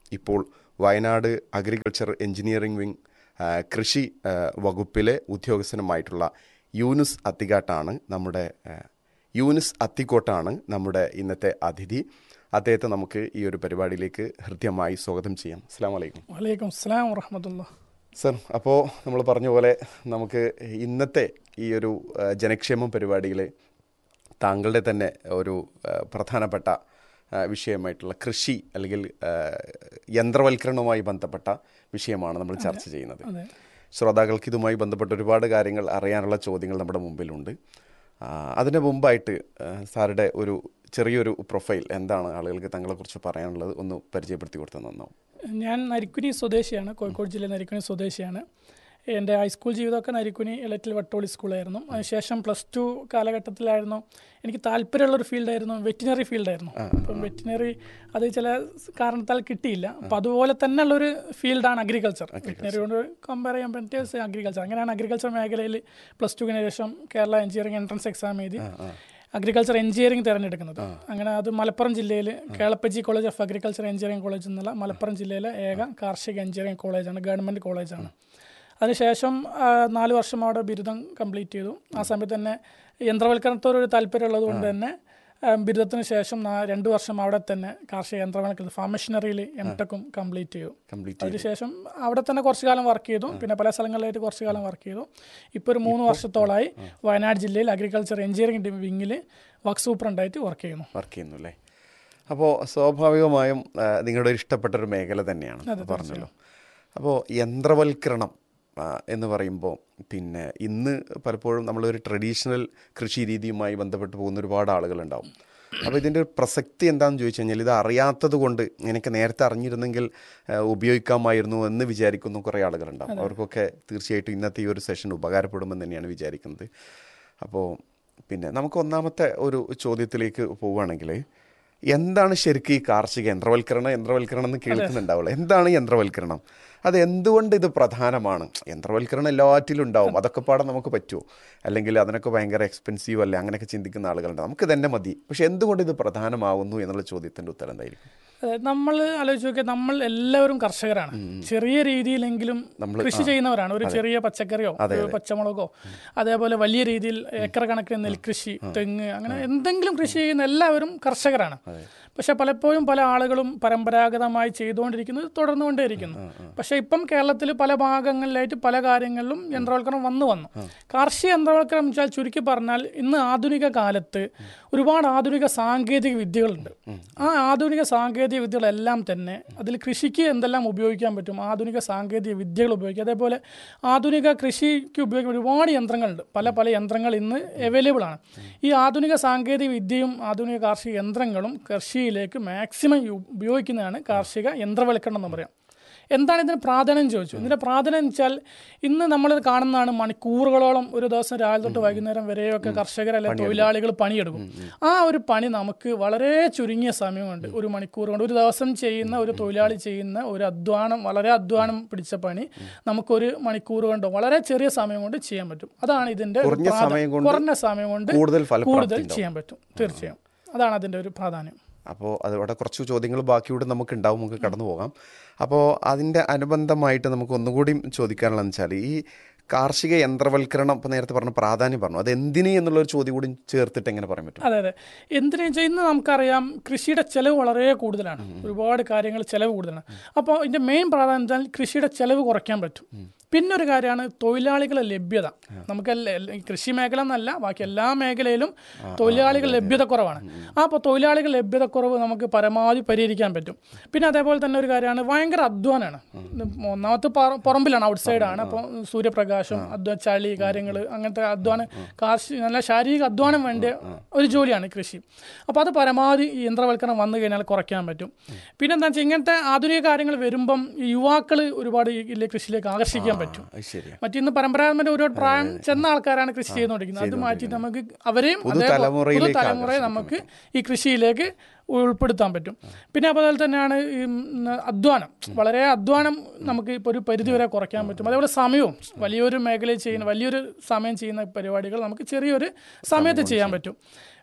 ഇപ്പോൾ വയനാട് അഗ്രികൾച്ചർ എഞ്ചിനീയറിംഗ് വിങ് ആ, കൃഷി ആ, വകുപ്പിലെ ഉദ്യോഗസ്ഥനുമായിട്ടുള്ള യൂനുസ് അത്തിക്കാട്ടാണ് നമ്മുടെ ആ, യൂനുസ് അത്തിക്കോട്ടാണ് നമ്മുടെ ഇന്നത്തെ അതിഥി അദ്ദേഹത്തെ നമുക്ക് ഈ ഒരു പരിപാടിയിലേക്ക് ഹൃദ്യമായി സ്വാഗതം ചെയ്യാം അസ്സാം വലൈക്കും വലൈക്കും അസ്സലാം വറഹമത്തുള്ള സർ അപ്പോൾ നമ്മൾ പറഞ്ഞ പോലെ നമുക്ക് ഇന്നത്തെ ഈ ഒരു ആ, ജനക്ഷേമം പരിപാടിയിൽ താങ്കളുടെ തന്നെ ഒരു ആ, പ്രധാനപ്പെട്ട ആ, വിഷയമായിട്ടുള്ള കൃഷി അല്ലെങ്കിൽ ആ, യന്ത്രവൽക്കരണവുമായി ബന്ധപ്പെട്ട വിഷയമാണ് നമ്മൾ ചർച്ച ചെയ്യുന്നത് അതെ ശ്രോതാക്കൾക്ക് ഇതുമായി ബന്ധപ്പെട്ട ഒരുപാട് കാര്യങ്ങൾ അറിയാനുള്ള ചോദ്യങ്ങൾ നമ്മുടെ മുമ്പിലുണ്ട് ആ, അതിന് മുമ്പായിട്ട് ആ, സാറുടെ ഒരു ചെറിയൊരു പ്രൊഫൈൽ എന്താണ് ആളുകൾക്ക് തങ്ങളെക്കുറിച്ച് പറയാനുള്ളത് ഒന്ന് പരിചയപ്പെടുത്തി കൊടുത്താൽ നന്നാവും ഞാൻ നരിക്കുനി സ്വദേശിയാണ് കോഴിക്കോട് ജില്ലയിലെ നരിക്കുനി സ്വദേശിയാണ് എൻ്റെ ഹൈസ്കൂൾ ജീവിതമൊക്കെ നരിക്കുനി ഇലറ്റിൽ വട്ടോളി സ്കൂളായിരുന്നു അതിനുശേഷം പ്ലസ് ടു കാലഘട്ടത്തിലായിരുന്നു എനിക്ക് താല്പര്യമുള്ളൊരു ഫീൽഡായിരുന്നു വെറ്റിനറി ഫീൽഡായിരുന്നു അപ്പം വെറ്റിനറി അത് ചില കാരണത്താൽ കിട്ടിയില്ല അപ്പം അതുപോലെ തന്നെയുള്ളൊരു ഫീൽഡാണ് അഗ്രികൾച്ചർ വെറ്റിനറി കൊണ്ട് കമ്പയർ ചെയ്യാൻ പറ്റിയ അഗ്രികൾച്ചർ അങ്ങനെയാണ് അഗ്രികൾച്ചർ മേഖലയിൽ പ്ലസ് ടുവിന് ശേഷം കേരള എഞ്ചിനീയറിംഗ് എൻട്രൻസ് എക്സാം എഴുതി അഗ്രികൾച്ചർ എഞ്ചിനീയറിംഗ് തിരഞ്ഞെടുക്കുന്നത് അങ്ങനെ അത് മലപ്പുറം ജില്ലയിൽ Kelappaji college of agriculture engineering college എന്നുള്ള മലപ്പുറം ജില്ലയിലെ ഏക കാർഷിക എഞ്ചിനീയറിംഗ് കോളേജാണ് ഗവൺമെൻറ് കോളേജാണ് അതിനുശേഷം ആ, നാല് വർഷം അവിടെ ബിരുദം കംപ്ലീറ്റ് ചെയ്തു ആ സമയത്ത് തന്നെ യന്ത്രവൽക്കരണത്തോട് ഒരു താല്പര്യമുള്ളത് കൊണ്ട് തന്നെ ആ, ബിരുദത്തിന് ശേഷം നാ- രണ്ട് വർഷം അവിടെ തന്നെ കാർഷിക യന്ത്രവൽക്കരണ ഫാം മെഷീനറിയിൽ എം ടെക്കും കംപ്ലീറ്റ് ചെയ്തു കംപ്ലീറ്റ് അതിനുശേഷം അവിടെ തന്നെ കുറച്ച് കാലം വർക്ക് ചെയ്തു പിന്നെ പല സ്ഥലങ്ങളിലായിട്ട് കുറച്ച് കാലം വർക്ക് ചെയ്തു ഇപ്പോൾ ഒരു മൂന്ന് വർഷത്തോളമായി വയനാട് ജില്ലയിൽ അഗ്രികൾച്ചർ എഞ്ചിനീയറിംഗ് വിങ്ങിൽ വർക്ക് സൂപ്രണ്ടായിട്ട് വർക്ക് ചെയ്യുന്നു വർക്ക് ചെയ്യുന്നു അല്ലേ അപ്പോൾ സ്വാഭാവികമായും ആ, നിങ്ങളുടെ ഒരു ഇഷ്ടപ്പെട്ട ഒരു മേഖല തന്നെയാണ് പറഞ്ഞല്ലോ അപ്പോൾ യന്ത്രവൽക്കരണം ആ, എന്ന് പറയുമ്പോൾ പിന്നെ ഇന്ന് പലപ്പോഴും നമ്മളൊരു ട്രഡീഷണൽ കൃഷി രീതിയുമായി ബന്ധപ്പെട്ട് പോകുന്ന ഒരുപാട് ആളുകളുണ്ടാവും അപ്പോൾ ഇതിൻ്റെ ഒരു പ്രസക്തി എന്താണെന്ന് ചോദിച്ചു കഴിഞ്ഞാൽ ഇത് അറിയാത്തത് കൊണ്ട് എനിക്ക് നേരത്തെ അറിഞ്ഞിരുന്നെങ്കിൽ ആ, ഉപയോഗിക്കാമായിരുന്നു എന്ന് വിചാരിക്കുന്ന കുറേ ആളുകളുണ്ടാവും അവർക്കൊക്കെ തീർച്ചയായിട്ടും ഇന്നത്തെ ഈ ഒരു സെഷൻ ഉപകാരപ്പെടുമെന്ന് തന്നെയാണ് വിചാരിക്കുന്നത് അപ്പോൾ പിന്നെ നമുക്ക് ഒന്നാമത്തെ ഒരു ചോദ്യത്തിലേക്ക് പോവുകയാണെങ്കിൽ എന്താണ് ശരിക്കും ഈ കാർഷിക യന്ത്രവൽക്കരണം യന്ത്രവൽക്കരണം എന്ന് കേൾക്കുന്നുണ്ടാവുള്ളൂ എന്താണ് യന്ത്രവൽക്കരണം അത് എന്തുകൊണ്ട് ഇത് പ്രധാനമാണ് യന്ത്രവൽക്കരണം എല്ലാറ്റിലും ഉണ്ടാവും അതൊക്കെ പാടെ നമുക്ക് പറ്റുമോ അല്ലെങ്കിൽ അതിനൊക്കെ ഭയങ്കര എക്സ്പെൻസീവ് അല്ലേ അങ്ങനെയൊക്കെ ചിന്തിക്കുന്ന ആളുകളുണ്ട് നമുക്ക് തന്നെ മതി പക്ഷെ എന്തുകൊണ്ട് ഇത് പ്രധാനമാവുന്നു എന്നുള്ള ചോദ്യത്തിൻ്റെ ഉത്തരം എന്തായിരിക്കും നമ്മൾ ആലോചിച്ച് നോക്കിയാൽ നമ്മൾ എല്ലാവരും കർഷകരാണ് ചെറിയ രീതിയിലെങ്കിലും കൃഷി ചെയ്യുന്നവരാണ് ഒരു ചെറിയ പച്ചക്കറിയോ ഒരു പച്ചമുളകോ അതേപോലെ വലിയ രീതിയിൽ ഏക്കർ കണക്കിന് നെൽകൃഷി തെങ്ങ് അങ്ങനെ എന്തെങ്കിലും കൃഷി ചെയ്യുന്ന എല്ലാവരും കർഷകരാണ് പക്ഷെ പലപ്പോഴും പല ആളുകളും പരമ്പരാഗതമായി ചെയ്തുകൊണ്ടിരിക്കുന്നത് തുടർന്നുകൊണ്ടേയിരിക്കുന്നു പക്ഷെ ഇപ്പം കേരളത്തിൽ പല ഭാഗങ്ങളിലായിട്ട് പല കാര്യങ്ങളിലും യന്ത്രവൽക്കരണം വന്നു വന്നു കാർഷിക യന്ത്രവൽക്കരണം വെച്ചാൽ ചുരുക്കി പറഞ്ഞാൽ ഇന്ന് ആധുനിക കാലത്ത് ഒരുപാട് ആധുനിക സാങ്കേതിക വിദ്യകളുണ്ട് ആ ആധുനിക സാങ്കേതിക വിദ്യകളെല്ലാം തന്നെ അതിൽ കൃഷിക്ക് എന്തെല്ലാം ഉപയോഗിക്കാൻ പറ്റും ആധുനിക സാങ്കേതിക വിദ്യകൾ ഉപയോഗിക്കുക അതേപോലെ ആധുനിക കൃഷിക്ക് ഉപയോഗിക്കുന്ന ഒരുപാട് യന്ത്രങ്ങളുണ്ട് പല പല യന്ത്രങ്ങൾ ഇന്ന് അവൈലബിൾ ആണ് ഈ ആധുനിക സാങ്കേതിക വിദ്യയും ആധുനിക കാർഷിക യന്ത്രങ്ങളും കൃഷിയിലേക്ക് മാക്സിമം ഉപയോഗിക്കുന്നതാണ് കാർഷിക യന്ത്രവൽക്കരണം എന്ന് പറയാം എന്താണ് ഇതിന് പ്രാധാന്യം ചോദിച്ചു ഇതിന്റെ പ്രാധാന്യം എന്ന് വെച്ചാൽ ഇന്ന് നമ്മൾ കാണുന്നതാണ് മണിക്കൂറുകളോളം ഒരു ദിവസം രാവിലെ തൊട്ട് വൈകുന്നേരം വരെയൊക്കെ കർഷകർ അല്ലെങ്കിൽ തൊഴിലാളികൾ പണിയെടുക്കും ആ ഒരു പണി നമുക്ക് വളരെ ചുരുങ്ങിയ സമയം കൊണ്ട് ഒരു മണിക്കൂർ കൊണ്ട് ഒരു ദിവസം ചെയ്യുന്ന ഒരു തൊഴിലാളി ചെയ്യുന്ന ഒരു അധ്വാനം വളരെ അധ്വാനം പിടിച്ച പണി നമുക്കൊരു മണിക്കൂർ കൊണ്ടോ വളരെ ചെറിയ സമയം കൊണ്ട് ചെയ്യാൻ പറ്റും അതാണ് ഇതിന്റെ ഒരു കുറഞ്ഞ പ്രാധാ- സമയം കൊണ്ട് കുറഞ്ഞ സമയം കൊണ്ട് കൂടുതൽ ഫലപ്രാപ്തി കൂടുതൽ ഉണ്ടാവും. ചെയ്യാൻ പറ്റും തീർച്ചയായും അതാണ് അതിന്റെ ഒരു പ്രാധാന്യം അപ്പോൾ അതവിടെ കുറച്ച് ചോദ്യങ്ങൾ ബാക്കിയൂടെ നമുക്ക് ഉണ്ടാവും നമുക്ക് കടന്നു പോകാം അപ്പോൾ അതിൻ്റെ അനുബന്ധമായിട്ട് നമുക്ക് ഒന്നുകൂടി ചോദിക്കാനുള്ളതെന്ന് വെച്ചാൽ ഈ കാർഷിക യന്ത്രവൽക്കരണം ഇപ്പോൾ നേരത്തെ പറഞ്ഞ പ്രാധാന്യം പറഞ്ഞു അത് എന്തിന് എന്നുള്ളൊരു ചോദ്യം കൂടി ചേർത്തിട്ട് എങ്ങനെ പറയാൻ പറ്റും അതെ അതെ എന്തിനാ വെച്ചാൽ ഇന്ന് നമുക്കറിയാം കൃഷിയുടെ ചെലവ് വളരെ കൂടുതലാണ് ഒരുപാട് കാര്യങ്ങൾ ചെലവ് കൂടുതലാണ് അപ്പോൾ ഇതിന്റെ മെയിൻ പ്രാധാന്യം വെച്ചാൽ കൃഷിയുടെ ചെലവ് കുറയ്ക്കാൻ പറ്റും പിന്നെ ഒരു കാര്യമാണ് തൊഴിലാളികളുടെ ലഭ്യത നമുക്ക് എല്ലാ- എല്ലാ- ഈ കൃഷി മേഖല എന്നല്ല ബാക്കി എല്ലാ മേഖലയിലും തൊഴിലാളികൾ ലഭ്യത കുറവാണ് ആ അപ്പോൾ തൊഴിലാളികൾ ലഭ്യത കുറവ് നമുക്ക് പരമാവധി പരിഹരിക്കാൻ പറ്റും പിന്നെ അതേപോലെ തന്നെ ഒരു കാര്യമാണ് ഭയങ്കര അധ്വാനമാണ് ഒന്നാമത്തെ പറ- പുറമ്പിലാണ് ഔട്ട് സൈഡാണ് അപ്പോൾ സൂര്യപ്രകാശം അധ്വാ ചളി കാര്യങ്ങൾ അങ്ങനത്തെ അധ്വാനം കാർഷിക നല്ല ശാരീരിക അധ്വാനം വേണ്ട ഒരു ജോലിയാണ് കൃഷി അപ്പോൾ അത് പരമാവധി ഈ യന്ത്രവൽക്കരണം വന്നു കഴിഞ്ഞാൽ കുറയ്ക്കാൻ പറ്റും പിന്നെ എന്താ വെച്ചാൽ ഇങ്ങനത്തെ ആധുനിക കാര്യങ്ങൾ വരുമ്പം ഈ യുവാക്കൾ ഒരുപാട് ഈ ഇല്ലേ കൃഷിയിലേക്ക് ആകർഷിക്കാൻ പറ്റും അത് ശരിയാണ് മറ്റിന്ന് പരമ്പരാഗതമായിട്ട് ഒരുപാട് പ്രായം ചെന്ന ആൾക്കാരാണ് കൃഷി ചെയ്തുകൊണ്ടിരിക്കുന്നത് അത് മാറ്റി നമുക്ക് അവരെയും അതേപോലെ പുതുതലമുറയിലേക്ക് പുതുതലമുറയെ നമുക്ക് ഈ കൃഷിയിലേക്ക് ഉൾപ്പെടുത്താൻ പറ്റും പിന്നെ അതുപോലെ തന്നെയാണ് ഈ ഉം, അധ്വാനം വളരെ അധ്വാനം നമുക്ക് ഇപ്പോൾ ഒരു പരിധി വരെ കുറയ്ക്കാൻ പറ്റും അതേപോലെ സമയവും വലിയൊരു മേഖലയിൽ ചെയ്യുന്ന വലിയൊരു സമയം ചെയ്യുന്ന പരിപാടികൾ നമുക്ക് ചെറിയൊരു സമയത്ത് ചെയ്യാൻ പറ്റും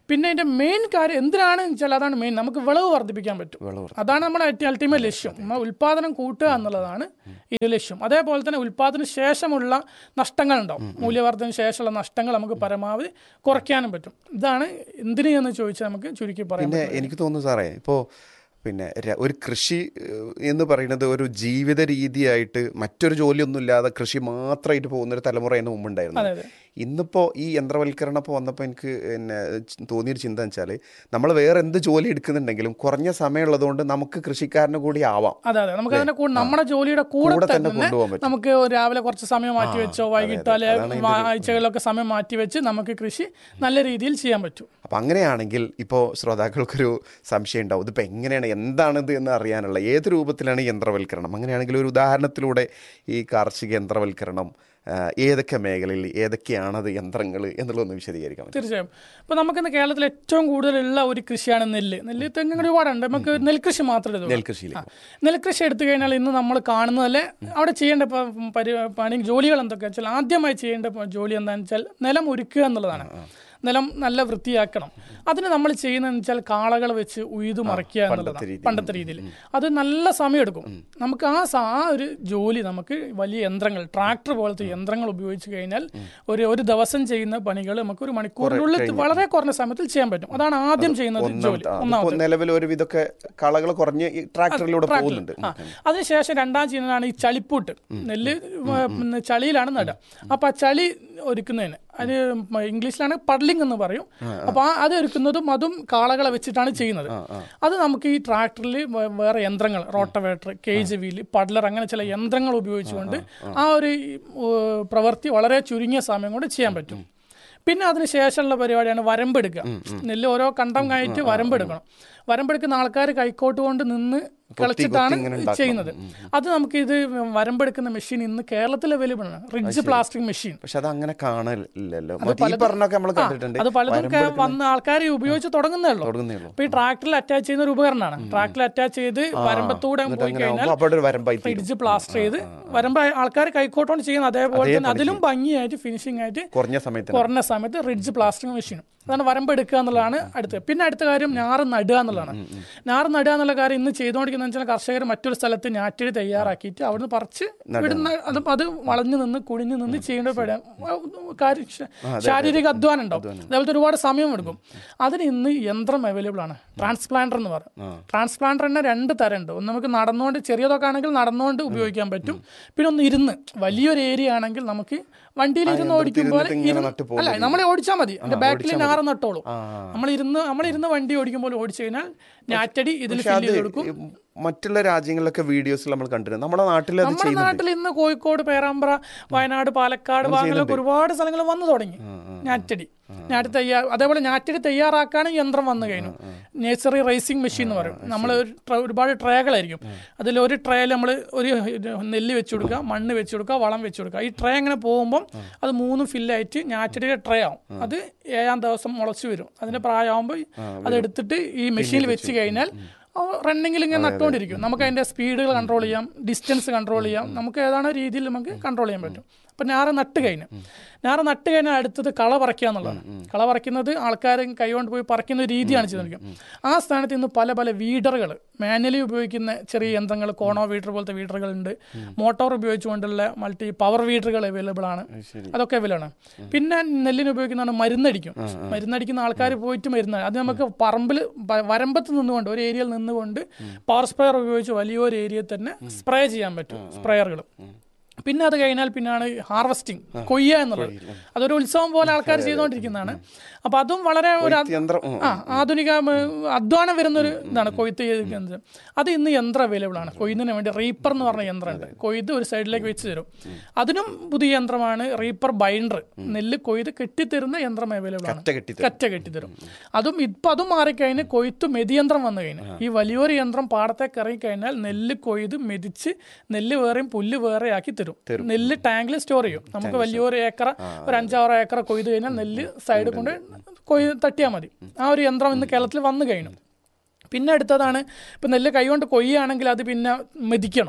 പിന്നെ അതിന്റെ മെയിൻ കാര്യം എന്തിനാണ് വെച്ചാൽ അതാണ് മെയിൻ നമുക്ക് വിളവ് വർദ്ധിപ്പിക്കാൻ പറ്റും അതാണ് നമ്മുടെ അൾട്ടിമേറ്റ് ലക്ഷ്യം നമ്മൾ ഉൽപാദനം കൂട്ടുക എന്നുള്ളതാണ് ഇത് ലക്ഷ്യം അതേപോലെ തന്നെ ഉൽപാദന ശേഷമുള്ള നഷ്ടങ്ങൾ ഉണ്ടാവും മൂല്യവർദ്ധന ശേഷമുള്ള നഷ്ടങ്ങൾ നമുക്ക് പരമാവധി കുറയ്ക്കാനും പറ്റും ഇതാണ് എന്തിനു എന്ന് ചോദിച്ചാൽ നമുക്ക് ചുരുക്കി പറയാം പിന്നെ എനിക്ക് തോന്നുന്നു സാറേ ഇപ്പോൾ പിന്നെ ര- ഒരു കൃഷി ഏഹ്, എന്ന് പറയുന്നത് ഒരു ജീവിത രീതിയായിട്ട് മറ്റൊരു ജോലിയൊന്നും ഇല്ലാതെ കൃഷി മാത്രമായിട്ട് പോകുന്ന ഒരു തലമുറയാണ് മുമ്പുണ്ടായിരുന്നു അതെ അതെ ഇന്നിപ്പോൾ ഈ യന്ത്രവൽക്കരണം ഇപ്പോൾ വന്നപ്പോൾ എനിക്ക് പിന്നെ ചി- തോന്നിയൊരു ചിന്ത എന്ന് വെച്ചാൽ നമ്മൾ വേറെ എന്ത് ജോലി എടുക്കുന്നുണ്ടെങ്കിലും കുറഞ്ഞ സമയമുള്ളതുകൊണ്ട് നമുക്ക് കൃഷിക്കാരന് കൂടി ആവാം അതെ അതെ നമുക്ക് അതിന്റെ കൂടെ നമ്മുടെ ജോലിയുടെ കൂടെ കൂടെ തന്നെ തന്നെ കൊണ്ടുപോകാൻ പറ്റും. നമുക്ക് രാവിലെ കുറച്ച് സമയം മാറ്റി വെച്ചോ വൈകിട്ടോ അല്ലെ ആഴ്ചകളിലൊക്കെ സമയം മാറ്റി വെച്ച് നമുക്ക് കൃഷി നല്ല രീതിയിൽ ചെയ്യാൻ പറ്റും അപ്പം അങ്ങനെയാണെങ്കിൽ ഇപ്പോൾ ശ്രോതാക്കൾക്കൊരു സംശയം ഉണ്ടാവും ഇതിപ്പോൾ എങ്ങനെയാണ് എന്താണിത് എന്ന് അറിയാനുള്ള ഏത് രൂപത്തിലാണ് ഈ യന്ത്രവൽക്കരണം അങ്ങനെയാണെങ്കിൽ ഒരു ഉദാഹരണത്തിലൂടെ ഈ കാർഷിക യന്ത്രവൽക്കരണം ആ, ഏതൊക്കെ മേഖലയിൽ ഏതൊക്കെയാണത് യന്ത്രങ്ങൾ എന്നുള്ളതൊന്ന് വിശദീകരിക്കാം തീർച്ചയായും ഇപ്പൊ നമുക്കിന്ന് കേരളത്തിൽ ഏറ്റവും കൂടുതലുള്ള ഒരു കൃഷിയാണ് നെല്ല് നെല്ല് തെങ്ങ് ഒരുപാടുണ്ട് നമുക്ക് നെൽകൃഷി മാത്രമേ ഇതുള്ളൂ. നെൽകൃഷിയിലേക്ക് ആ. നെൽകൃഷി എടുത്തു കഴിഞ്ഞാൽ ഇന്ന് നമ്മൾ കാണുന്നതല്ലേ അവിടെ ചെയ്യേണ്ട പ- പരി പണി ജോലികൾ എന്തൊക്കെയാ വെച്ചാൽ ആദ്യമായി ചെയ്യേണ്ട പ- ജോലി എന്താണെന്ന് വെച്ചാൽ നിലം ഒരുക്കുക എന്നുള്ളതാണ് നിലം നല്ല വൃത്തിയാക്കണം അതിന് നമ്മൾ ചെയ്യുന്നതെന്ന് വെച്ചാൽ കാളകൾ വെച്ച് ഉയ്തു മറിക്കുക എന്നുള്ളതാണ് രീതിയിൽ. പണ്ടത്തെ രീതിയിൽ അത് നല്ല സമയമെടുക്കും നമുക്ക് ആ സ- ആ ഒരു ജോലി നമുക്ക് വലിയ യന്ത്രങ്ങൾ ട്രാക്ടർ പോലത്തെ യന്ത്രങ്ങൾ ഉപയോഗിച്ച് കഴിഞ്ഞാൽ ഒരു ഒരു ദിവസം ചെയ്യുന്ന പണികൾ നമുക്ക് ഒരു മണിക്കൂറിനുള്ളിൽ വളരെ കുറഞ്ഞ സമയത്തിൽ ചെയ്യാൻ പറ്റും അതാണ് ആദ്യം ചെയ്യുന്നത് ജോലി ഒന്നാമത് നിലവിൽ ഒരു ഇതൊക്കെ കളകൾ കുറഞ്ഞ് ഈ ട്രാക്ടറിലൂടെ പോകുന്നുണ്ട് ആ അതിനുശേഷം രണ്ടാം ചെയ്യുന്നതാണ് ഈ ചളിപ്പൂട്ട് നെല്ല് ഉം, ചളിയിലാണ് നടുക അപ്പൊ ആ ചളി ഒരുക്കുന്നതിന് അതിന് ഇംഗ്ലീഷിലാണ് പഡ്ലിംഗ് എന്ന് പറയും അപ്പൊ ആ അത് ഒരുക്കുന്നതും അതും കാളകളെ വെച്ചിട്ടാണ് ചെയ്യുന്നത് അത് നമുക്ക് ഈ ട്രാക്ടറിൽ വേറെ യന്ത്രങ്ങൾ റോട്ടവേറ്റർ കേജ് വീല് പഡ്ലർ അങ്ങനെ ചില യന്ത്രങ്ങൾ ഉപയോഗിച്ചുകൊണ്ട് ആ ഒരു ഏഹ്, പ്രവൃത്തി വളരെ ചുരുങ്ങിയ സമയം കൊണ്ട് ചെയ്യാൻ പറ്റും പിന്നെ അതിന് ശേഷമുള്ള പരിപാടിയാണ് വരമ്പെടുക്കുക നെല്ല് ഓരോ കണ്ടം കഴിഞ്ഞിട്ട് വരമ്പെടുക്കണം വരമ്പെടുക്കുന്ന ആൾക്കാർ കൈക്കോട്ട് കൊണ്ട് നിന്ന് കളിച്ചിട്ടാണ് ചെയ്യുന്നത് അത് നമുക്ക് ഇത് വരമ്പെടുക്കുന്ന മെഷീൻ ഇന്ന് കേരളത്തിൽ അവൈലബിൾ ആണ് റിഡ്ജ് പ്ലാസ്റ്റിക് മെഷീൻ പക്ഷെ അത് അങ്ങനെ കാണലില്ലല്ലോ മറ്റേ ഈ പറഞ്ഞൊക്കെ നമ്മൾ കണ്ടിട്ടുണ്ട് അത് പലതും കേ- വന്ന ആൾക്കാർ ഉപയോഗിച്ച് തുടങ്ങുന്നേ ഉള്ളൂ തുടങ്ങുന്നേ ഉള്ളൂ അപ്പൊ ഈ ട്രാക്ടറിൽ അറ്റാച്ച് ചെയ്യുന്ന ഒരു ഉപകരണമാണ് ട്രാക്ടറിൽ അറ്റാച്ച് ചെയ്ത് വരമ്പത്തൂടെ പോയി കഴിഞ്ഞാൽ ആവുമ്പോൾ അവിടെ ഒരു വരമ്പായി തീരും. ഫ്രിഡ്ജ് പ്ലാസ്റ്റർ ചെയ്ത് വരമ്പ ആൾക്കാർ കൈക്കോട്ടോണ്ട് ചെയ്യുന്ന അതേപോലെ തന്നെ അതിലും ഭംഗിയായിട്ട് ഫിനിഷിംഗ് ആയിട്ട് കുറഞ്ഞ സമയത്ത് കുറഞ്ഞ സമയത്ത് റിഡ്ജ് പ്ലാസ്റ്ററിംഗ് മെഷീനും അതാണ് വരമ്പ് എടുക്കുക എന്നുള്ളതാണ് അടുത്ത് പിന്നെ അടുത്ത കാര്യം ഞാറ് നടുക എന്നുള്ളതാണ് ഞാറ് നടുക എന്നുള്ള കാര്യം ഇന്ന് ചെയ്തുകൊണ്ടിരിക്കുന്ന വെച്ചാൽ കർഷകർ മറ്റൊരു സ്ഥലത്ത് ഞാറ്റടി തയ്യാറാക്കിയിട്ട് അവിടുന്ന് പറിച്ച് വിടുന്ന അത് അത് വളഞ്ഞു നിന്ന് കുഴിഞ്ഞു നിന്ന് ചെയ്യേണ്ട പരി- കാര്യം ശ- ശാരീരിക അധ്വാനം ഉണ്ടാവും അതേപോലത്തെ ഒരുപാട് സമയം എടുക്കും അതിന് ഇന്ന് യന്ത്രം അവൈലബിൾ ആണ് ട്രാൻസ്പ്ലാന്റർ എന്ന് പറയും ട്രാൻസ്പ്ലാന്റർ തന്നെ രണ്ട് തരമുണ്ട് ഒന്ന് നമുക്ക് നടന്നുകൊണ്ട് ചെറിയതൊക്കെ ആണെങ്കിൽ നടന്നുകൊണ്ട് ഉപയോഗിക്കാൻ പറ്റും പിന്നെ ഒന്ന് ഇരുന്ന് വലിയൊരു ഏരിയ ആണെങ്കിൽ നമുക്ക് വണ്ടിയിൽ ഇരുന്ന് ഓടിക്കുമ്പോൾ ഇരുന്നിട്ട് ഇങ്ങനെ ഇരുന്ന് നട്ട് അല്ല നമ്മൾ ഓടിച്ചാൽ മതി അതിന്റെ ബാക്കിൽ ഞാറ് നട്ടോളൂ നമ്മൾ ഇരുന്ന് നമ്മൾ ഇരുന്ന് വണ്ടി ഓടിക്കുമ്പോൾ ഓടിച്ചു കഴിഞ്ഞാൽ ഞാറ്റടി ഇതിൽ പക്ഷെ ഫില്ല് അത് ചെയ്ത് കൊടുക്കും ഈ മറ്റുള്ള രാജ്യങ്ങളിലൊക്കെ വീഡിയോസിൽ നമ്മൾ കണ്ടിട്ടുണ്ട് നമ്മുടെ നാട്ടിൽ അത് നമ്മുടെ ചെയ്യുന്നുണ്ട് നാട്ടിൽ ഇന്ന് കോഴിക്കോട് പേരാമ്പ്ര വയനാട് പാലക്കാട് ഭാഗങ്ങളിലൊക്കെ ഒരുപാട് സ്ഥലങ്ങൾ വന്നു തുടങ്ങി ഞാറ്റടി ഞാറ്റ് തയ്യാർ അതേപോലെ ഞാറ്റടി തയ്യാറാക്കാനും യന്ത്രം വന്നു കഴിഞ്ഞു നേച്ചറി റേസിംഗ് മെഷീൻ എന്ന് പറയും നമ്മൾ ഒരുപാട് ട്രേകളായിരിക്കും അതിൽ ഒരു ട്രേയിൽ നമ്മൾ ഒരു നെല്ല് വെച്ച് കൊടുക്കുക മണ്ണ് വെച്ച് കൊടുക്കുക വളം വെച്ച് കൊടുക്കുക ഈ ട്രേ അങ്ങനെ പോകുമ്പോൾ അത് മൂന്നും ഫില്ലായിട്ട് ഞാറ്റടിയുടെ ട്രേ ആവും അത് ഏഴാം ദിവസം മുളച്ചു വരും അതിന്റെ പ്രായമാകുമ്പോൾ അതെടുത്തിട്ട് ഈ മെഷീനിൽ വെച്ച് കഴിഞ്ഞാൽ റണ്ണിങ്ങിൽ ഇങ്ങനെ നട്ടുകൊണ്ടിരിക്കും നമുക്ക് അതിന്റെ സ്പീഡുകൾ കൺട്രോൾ ചെയ്യാം ഡിസ്റ്റൻസ് കൺട്രോൾ ചെയ്യാം നമുക്ക് ഏതാണോ രീതിയിൽ നമുക്ക് കൺട്രോൾ ചെയ്യാൻ പറ്റും അപ്പം ഞാറ് നട്ട് കഴിഞ്ഞു ഞാറ് നട്ട് കഴിഞ്ഞാൽ അടുത്തത് കള പറിക്കുക എന്നുള്ളതാണ് കള പറിക്കുന്നത് ആൾക്കാർ കൈകൊണ്ട് പോയി പറിക്കുന്ന ഒരു രീതിയാണ് ചെയ്തുകൊണ്ടിരിക്കുന്നത് ആ സ്ഥാനത്ത് ഇന്ന് പല പല വീഡറുകൾ മാനുവലി ഉപയോഗിക്കുന്ന ചെറിയ യന്ത്രങ്ങൾ കോണോ വീഡർ പോലത്തെ വീഡറുകൾ ഉണ്ട് മോട്ടോർ ഉപയോഗിച്ചുകൊണ്ടുള്ള മൾട്ടി പവർ വീഡറുകൾ അവൈലബിൾ ആണ് അതൊക്കെ അവൈലബിൾ ആണ് പിന്നെ നെല്ലിന് ഉപയോഗിക്കുന്നതാണ് മരുന്നടിക്കും മരുന്നടിക്കുന്ന ആൾക്കാർ പോയിട്ട് മരുന്ന് അത് നമുക്ക് പറമ്പിൽ വ- വരമ്പത്ത് നിന്നുകൊണ്ട് ഒരു ഏരിയയിൽ നിന്നുകൊണ്ട് പവർ സ്പ്രെയർ ഉപയോഗിച്ച് വലിയൊരു ഏരിയയിൽ തന്നെ സ്പ്രേ ചെയ്യാൻ പറ്റും സ്പ്രെയറുകൾ പിന്നെ അത് കഴിഞ്ഞാൽ പിന്നാണ് ഹാർവസ്റ്റിംഗ് കൊയ്യ എന്നുള്ളത് അതൊരു ഉത്സവം പോലെ ആൾക്കാർ ചെയ്തുകൊണ്ടിരിക്കുന്നതാണ് അപ്പൊ അതും വളരെ ഒരു അത്- യന്ത്രം ഉം. ആ ആധുനിക ഉം, അധ്വാനം വരുന്നൊരു ഇതാണ് കൊയ്ത്ത് ചെയ്തിരിക്കുന്നത് അത് ഇന്ന് യന്ത്രം അവൈലബിൾ ആണ് കൊയ്തിന് വേണ്ടി റീപ്പർ എന്ന് പറഞ്ഞ യന്ത്രമുണ്ട് കൊയ്ത് ഒരു സൈഡിലേക്ക് വെച്ച് തരും അതിനും പുതിയ യന്ത്രമാണ് റീപ്പർ ബൈൻഡർ നെല്ല് കൊയ്ത് കെട്ടിത്തരുന്ന യന്ത്രം അവൈലബിൾ ആണ് കറ്റ കെട്ടിത്തരും. കറ്റ കെട്ടിത്തരും അതും ഇപ്പൊ അതും മാറിക്കഴിഞ്ഞ് കൊയ്ത്ത് മെതിയന്ത്രം വന്നു കഴിഞ്ഞു ഈ വലിയൊരു യന്ത്രം പാടത്തേക്ക് ഇറങ്ങി കഴിഞ്ഞാൽ നെല്ല് കൊയ്ത് മെതിച്ച് നെല്ല് വേറെയും പുല്ല് വേറെ ആക്കി തരും നെല്ല് ടാങ്കിൽ സ്റ്റോർ ചെയ്യും നമുക്ക് വലിയൊരു ഏക്കറ ഒരു അഞ്ചാറ് ഏക്കറ കൊയ്ത് കഴിഞ്ഞാൽ നെല്ല് സൈഡിൽ കൊണ്ട് കൊയ്ത് തട്ടിയാൽ മതി ആ ഒരു യന്ത്രം ഇന്ന് കേരളത്തിൽ വന്നു കഴിഞ്ഞു പിന്നെ അടുത്തതാണ് ഇപ്പം നെല്ല് കൈകൊണ്ട് കൊയ്യുകയാണെങ്കിൽ അത് പിന്നെ മെതിക്കണം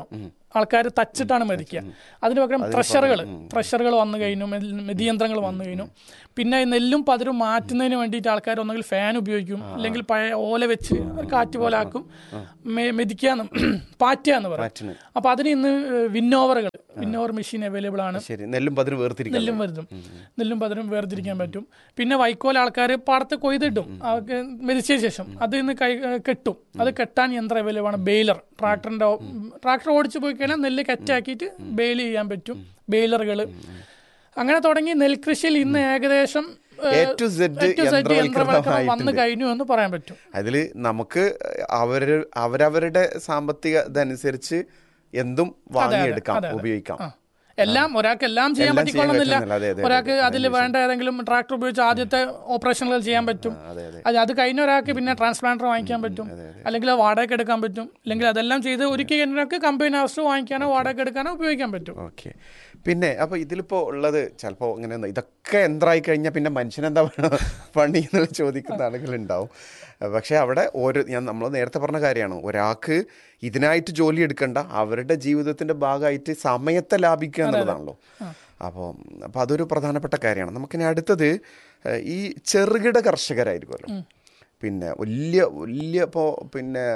ആൾക്കാർ തച്ചിട്ടാണ് മെതിക്കുക അതിന് പകരം ത്രഷറുകൾ ത്രഷറുകൾ വന്നു കഴിഞ്ഞു മെതി- മെതിയന്ത്രങ്ങൾ വന്നു കഴിഞ്ഞു പിന്നെ ഈ നെല്ലും പതിരും മാറ്റുന്നതിന് വേണ്ടിയിട്ട് ആൾക്കാർ ഒന്നുകിൽ ഫാൻ ഉപയോഗിക്കും അല്ലെങ്കിൽ പഴയ ഓല വെച്ച് ഒരു കാറ്റ് പോലെ ആക്കും മെ- മെതിക്കാന്ന് പാറ്റുക എന്ന് പറയും പാറ്റിന്. അപ്പോൾ അതിന് ഇന്ന് വിന്നോവറുകൾ വിന്നോവർ മെഷീൻ അവൈലബിൾ ആണ് ശരി നെല്ലും പതിന് വേർതിരിക്കാം നെല്ലും വരുതും നെല്ലും പതിരും വേർതിരിക്കാൻ പറ്റും പിന്നെ വൈക്കോൽ ആൾക്കാർ പാടത്ത് കൊയ്തിട്ടും അവർക്ക് മെതിച്ചതിന് ശേഷം അത് ഇന്ന് കൈ കെട്ടും അത് കെട്ടാൻ യന്ത്രം അവൈലബിൾ ആണ് ബെയിലർ ട്രാക്ടറിന്റെ ട്രാക്ടർ ഓടിച്ചു പോയി കഴിഞ്ഞാൽ നെല്ല് കെറ്റാക്കിയിട്ട് ബെയിൽ ചെയ്യാൻ പറ്റും ബെയിലറുകൾ അങ്ങനെ തുടങ്ങി നെൽകൃഷിയിൽ ഇന്ന് ഏകദേശം A to Z യന്ത്രവൽക്കരണമായിട്ടുണ്ട്. വന്നു കഴിഞ്ഞു എന്ന് പറയാൻ പറ്റും അതിൽ നമുക്ക് അവർ അവരവരുടെ സാമ്പത്തിക ഇതനുസരിച്ച് എന്തും വാങ്ങിയെടുക്കാം അതെ, അതെ. ഉപയോഗിക്കാം ആ. എല്ലാം ഒരാൾക്ക് എല്ലാം ചെയ്യാൻ എല്ലാം ചെയ്യാൻ പറ്റിക്കൊള്ളുന്നില്ല പറ്റുന്നില്ല. അതെ, അതെ, അതെ, ഒരാൾക്ക് അതെ. അതിൽ വേണ്ട ഏതെങ്കിലും ട്രാക്ടർ ഉപയോഗിച്ച് ആദ്യത്തെ ഓപ്പറേഷനുകൾ ചെയ്യാൻ പറ്റും അതെ, അതെ. അത് അത് കഴിഞ്ഞ ഒരാൾക്ക് പിന്നെ ട്രാൻസ്പ്ലാന്റർ വാങ്ങിക്കാൻ പറ്റും അല്ലെങ്കിൽ അത് വാടകയ്ക്ക് എടുക്കാൻ പറ്റും അല്ലെങ്കിൽ അതെല്ലാം ചെയ്ത് ഒരിക്കൽ ഒരാൾക്ക് കമ്പനി ഹൗസ് വാങ്ങിക്കാനോ വാടക എടുക്കാനോ ഉപയോഗിക്കാൻ പറ്റും ഓക്കെ പിന്നെ അപ്പോൾ ഇതിലിപ്പോൾ ഉള്ളത് ചിലപ്പോൾ ഇങ്ങനെ ഒന്ന് ഇതൊക്കെ യന്ത്രമായി കഴിഞ്ഞാൽ പിന്നെ മനുഷ്യനെന്താ വേണം പണി എന്നുള്ള ചോദിക്കുന്ന ആളുകളുണ്ടാവും പക്ഷേ അവിടെ ഓരോ ഞാൻ നമ്മൾ നേരത്തെ പറഞ്ഞ കാര്യമാണ് ഒരാൾക്ക് ഇതിനായിട്ട് ജോലി എടുക്കണ്ട അവരുടെ ജീവിതത്തിൻ്റെ ഭാഗമായിട്ട് സമയത്തെ ലാഭിക്കുക എന്നുള്ളതാണല്ലോ അപ്പോൾ അപ്പോൾ അതൊരു പ്രധാനപ്പെട്ട കാര്യമാണ് നമുക്കിനി അടുത്തത് ഏഹ്, ഈ ചെറുകിട കർഷകരായിരിക്കുമല്ലോ പിന്നെ വലിയ വലിയ ഇപ്പോൾ പിന്നെ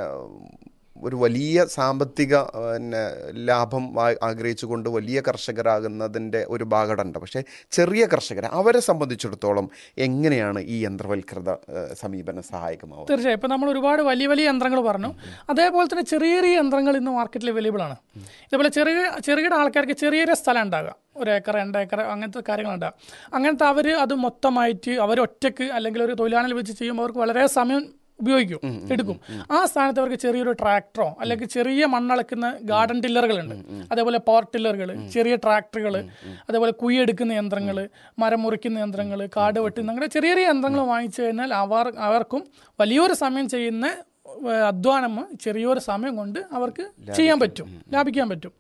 ഒരു വലിയ സാമ്പത്തിക പിന്നെ ലാഭം ആ- ആഗ്രഹിച്ചുകൊണ്ട് വലിയ കർഷകരാകുന്നതിൻ്റെ ഒരു ഭാഗമുണ്ട് പക്ഷേ ചെറിയ കർഷകർ അവരെ സംബന്ധിച്ചിടത്തോളം എങ്ങനെയാണ് ഈ യന്ത്രവൽകൃത ഏഹ്, സമീപനം സഹായകമാവുക തീർച്ചയായും ഇപ്പം നമ്മൾ ഒരുപാട് വലിയ വലിയ യന്ത്രങ്ങൾ പറഞ്ഞു അതേപോലെ തന്നെ ചെറിയ ചെറിയ യന്ത്രങ്ങൾ ഇന്ന് മാർക്കറ്റിൽ അവൈലബിൾ ആണ് ഇതേപോലെ ചെറിയ ചെറുകിട ആൾക്കാർക്ക് ചെറിയ ചെറിയ സ്ഥലം ഉണ്ടാകുക ഒരു ഏക്കർ രണ്ട് ഏക്കർ അങ്ങനത്തെ കാര്യങ്ങളുണ്ടാകും അങ്ങനത്തെ അവർ അത് മൊത്തമായിട്ട് അവർ ഒറ്റക്ക് അല്ലെങ്കിൽ ഒരു തൊഴിലാളികൾ വെച്ച് ചെയ്യുമ്പോൾ അവർക്ക് വളരെ സമയം ഉപയോഗിക്കും എടുക്കും ആ സ്ഥാനത്ത് അവർക്ക് ചെറിയൊരു ട്രാക്ടറോ അല്ലെങ്കിൽ ചെറിയ മണ്ണളക്കുന്ന ഗാർഡൻ ടില്ലറുകളുണ്ട് അതേപോലെ പവർ ടില്ലറുകൾ ചെറിയ ട്രാക്ടറുകൾ അതേപോലെ കുയ്യെടുക്കുന്ന യന്ത്രങ്ങൾ മരം മുറിക്കുന്ന യന്ത്രങ്ങൾ കാട് വെട്ടുന്ന അങ്ങനെ ചെറിയ ചെറിയ യന്ത്രങ്ങൾ വാങ്ങിച്ചു കഴിഞ്ഞാൽ അവർ അവർക്കും വലിയൊരു സമയം ചെയ്യുന്ന ഏഹ്, അധ്വാനം ചെറിയൊരു സമയം കൊണ്ട് അവർക്ക് ചെയ്യാൻ പറ്റും ലാഭിക്കാൻ പറ്റും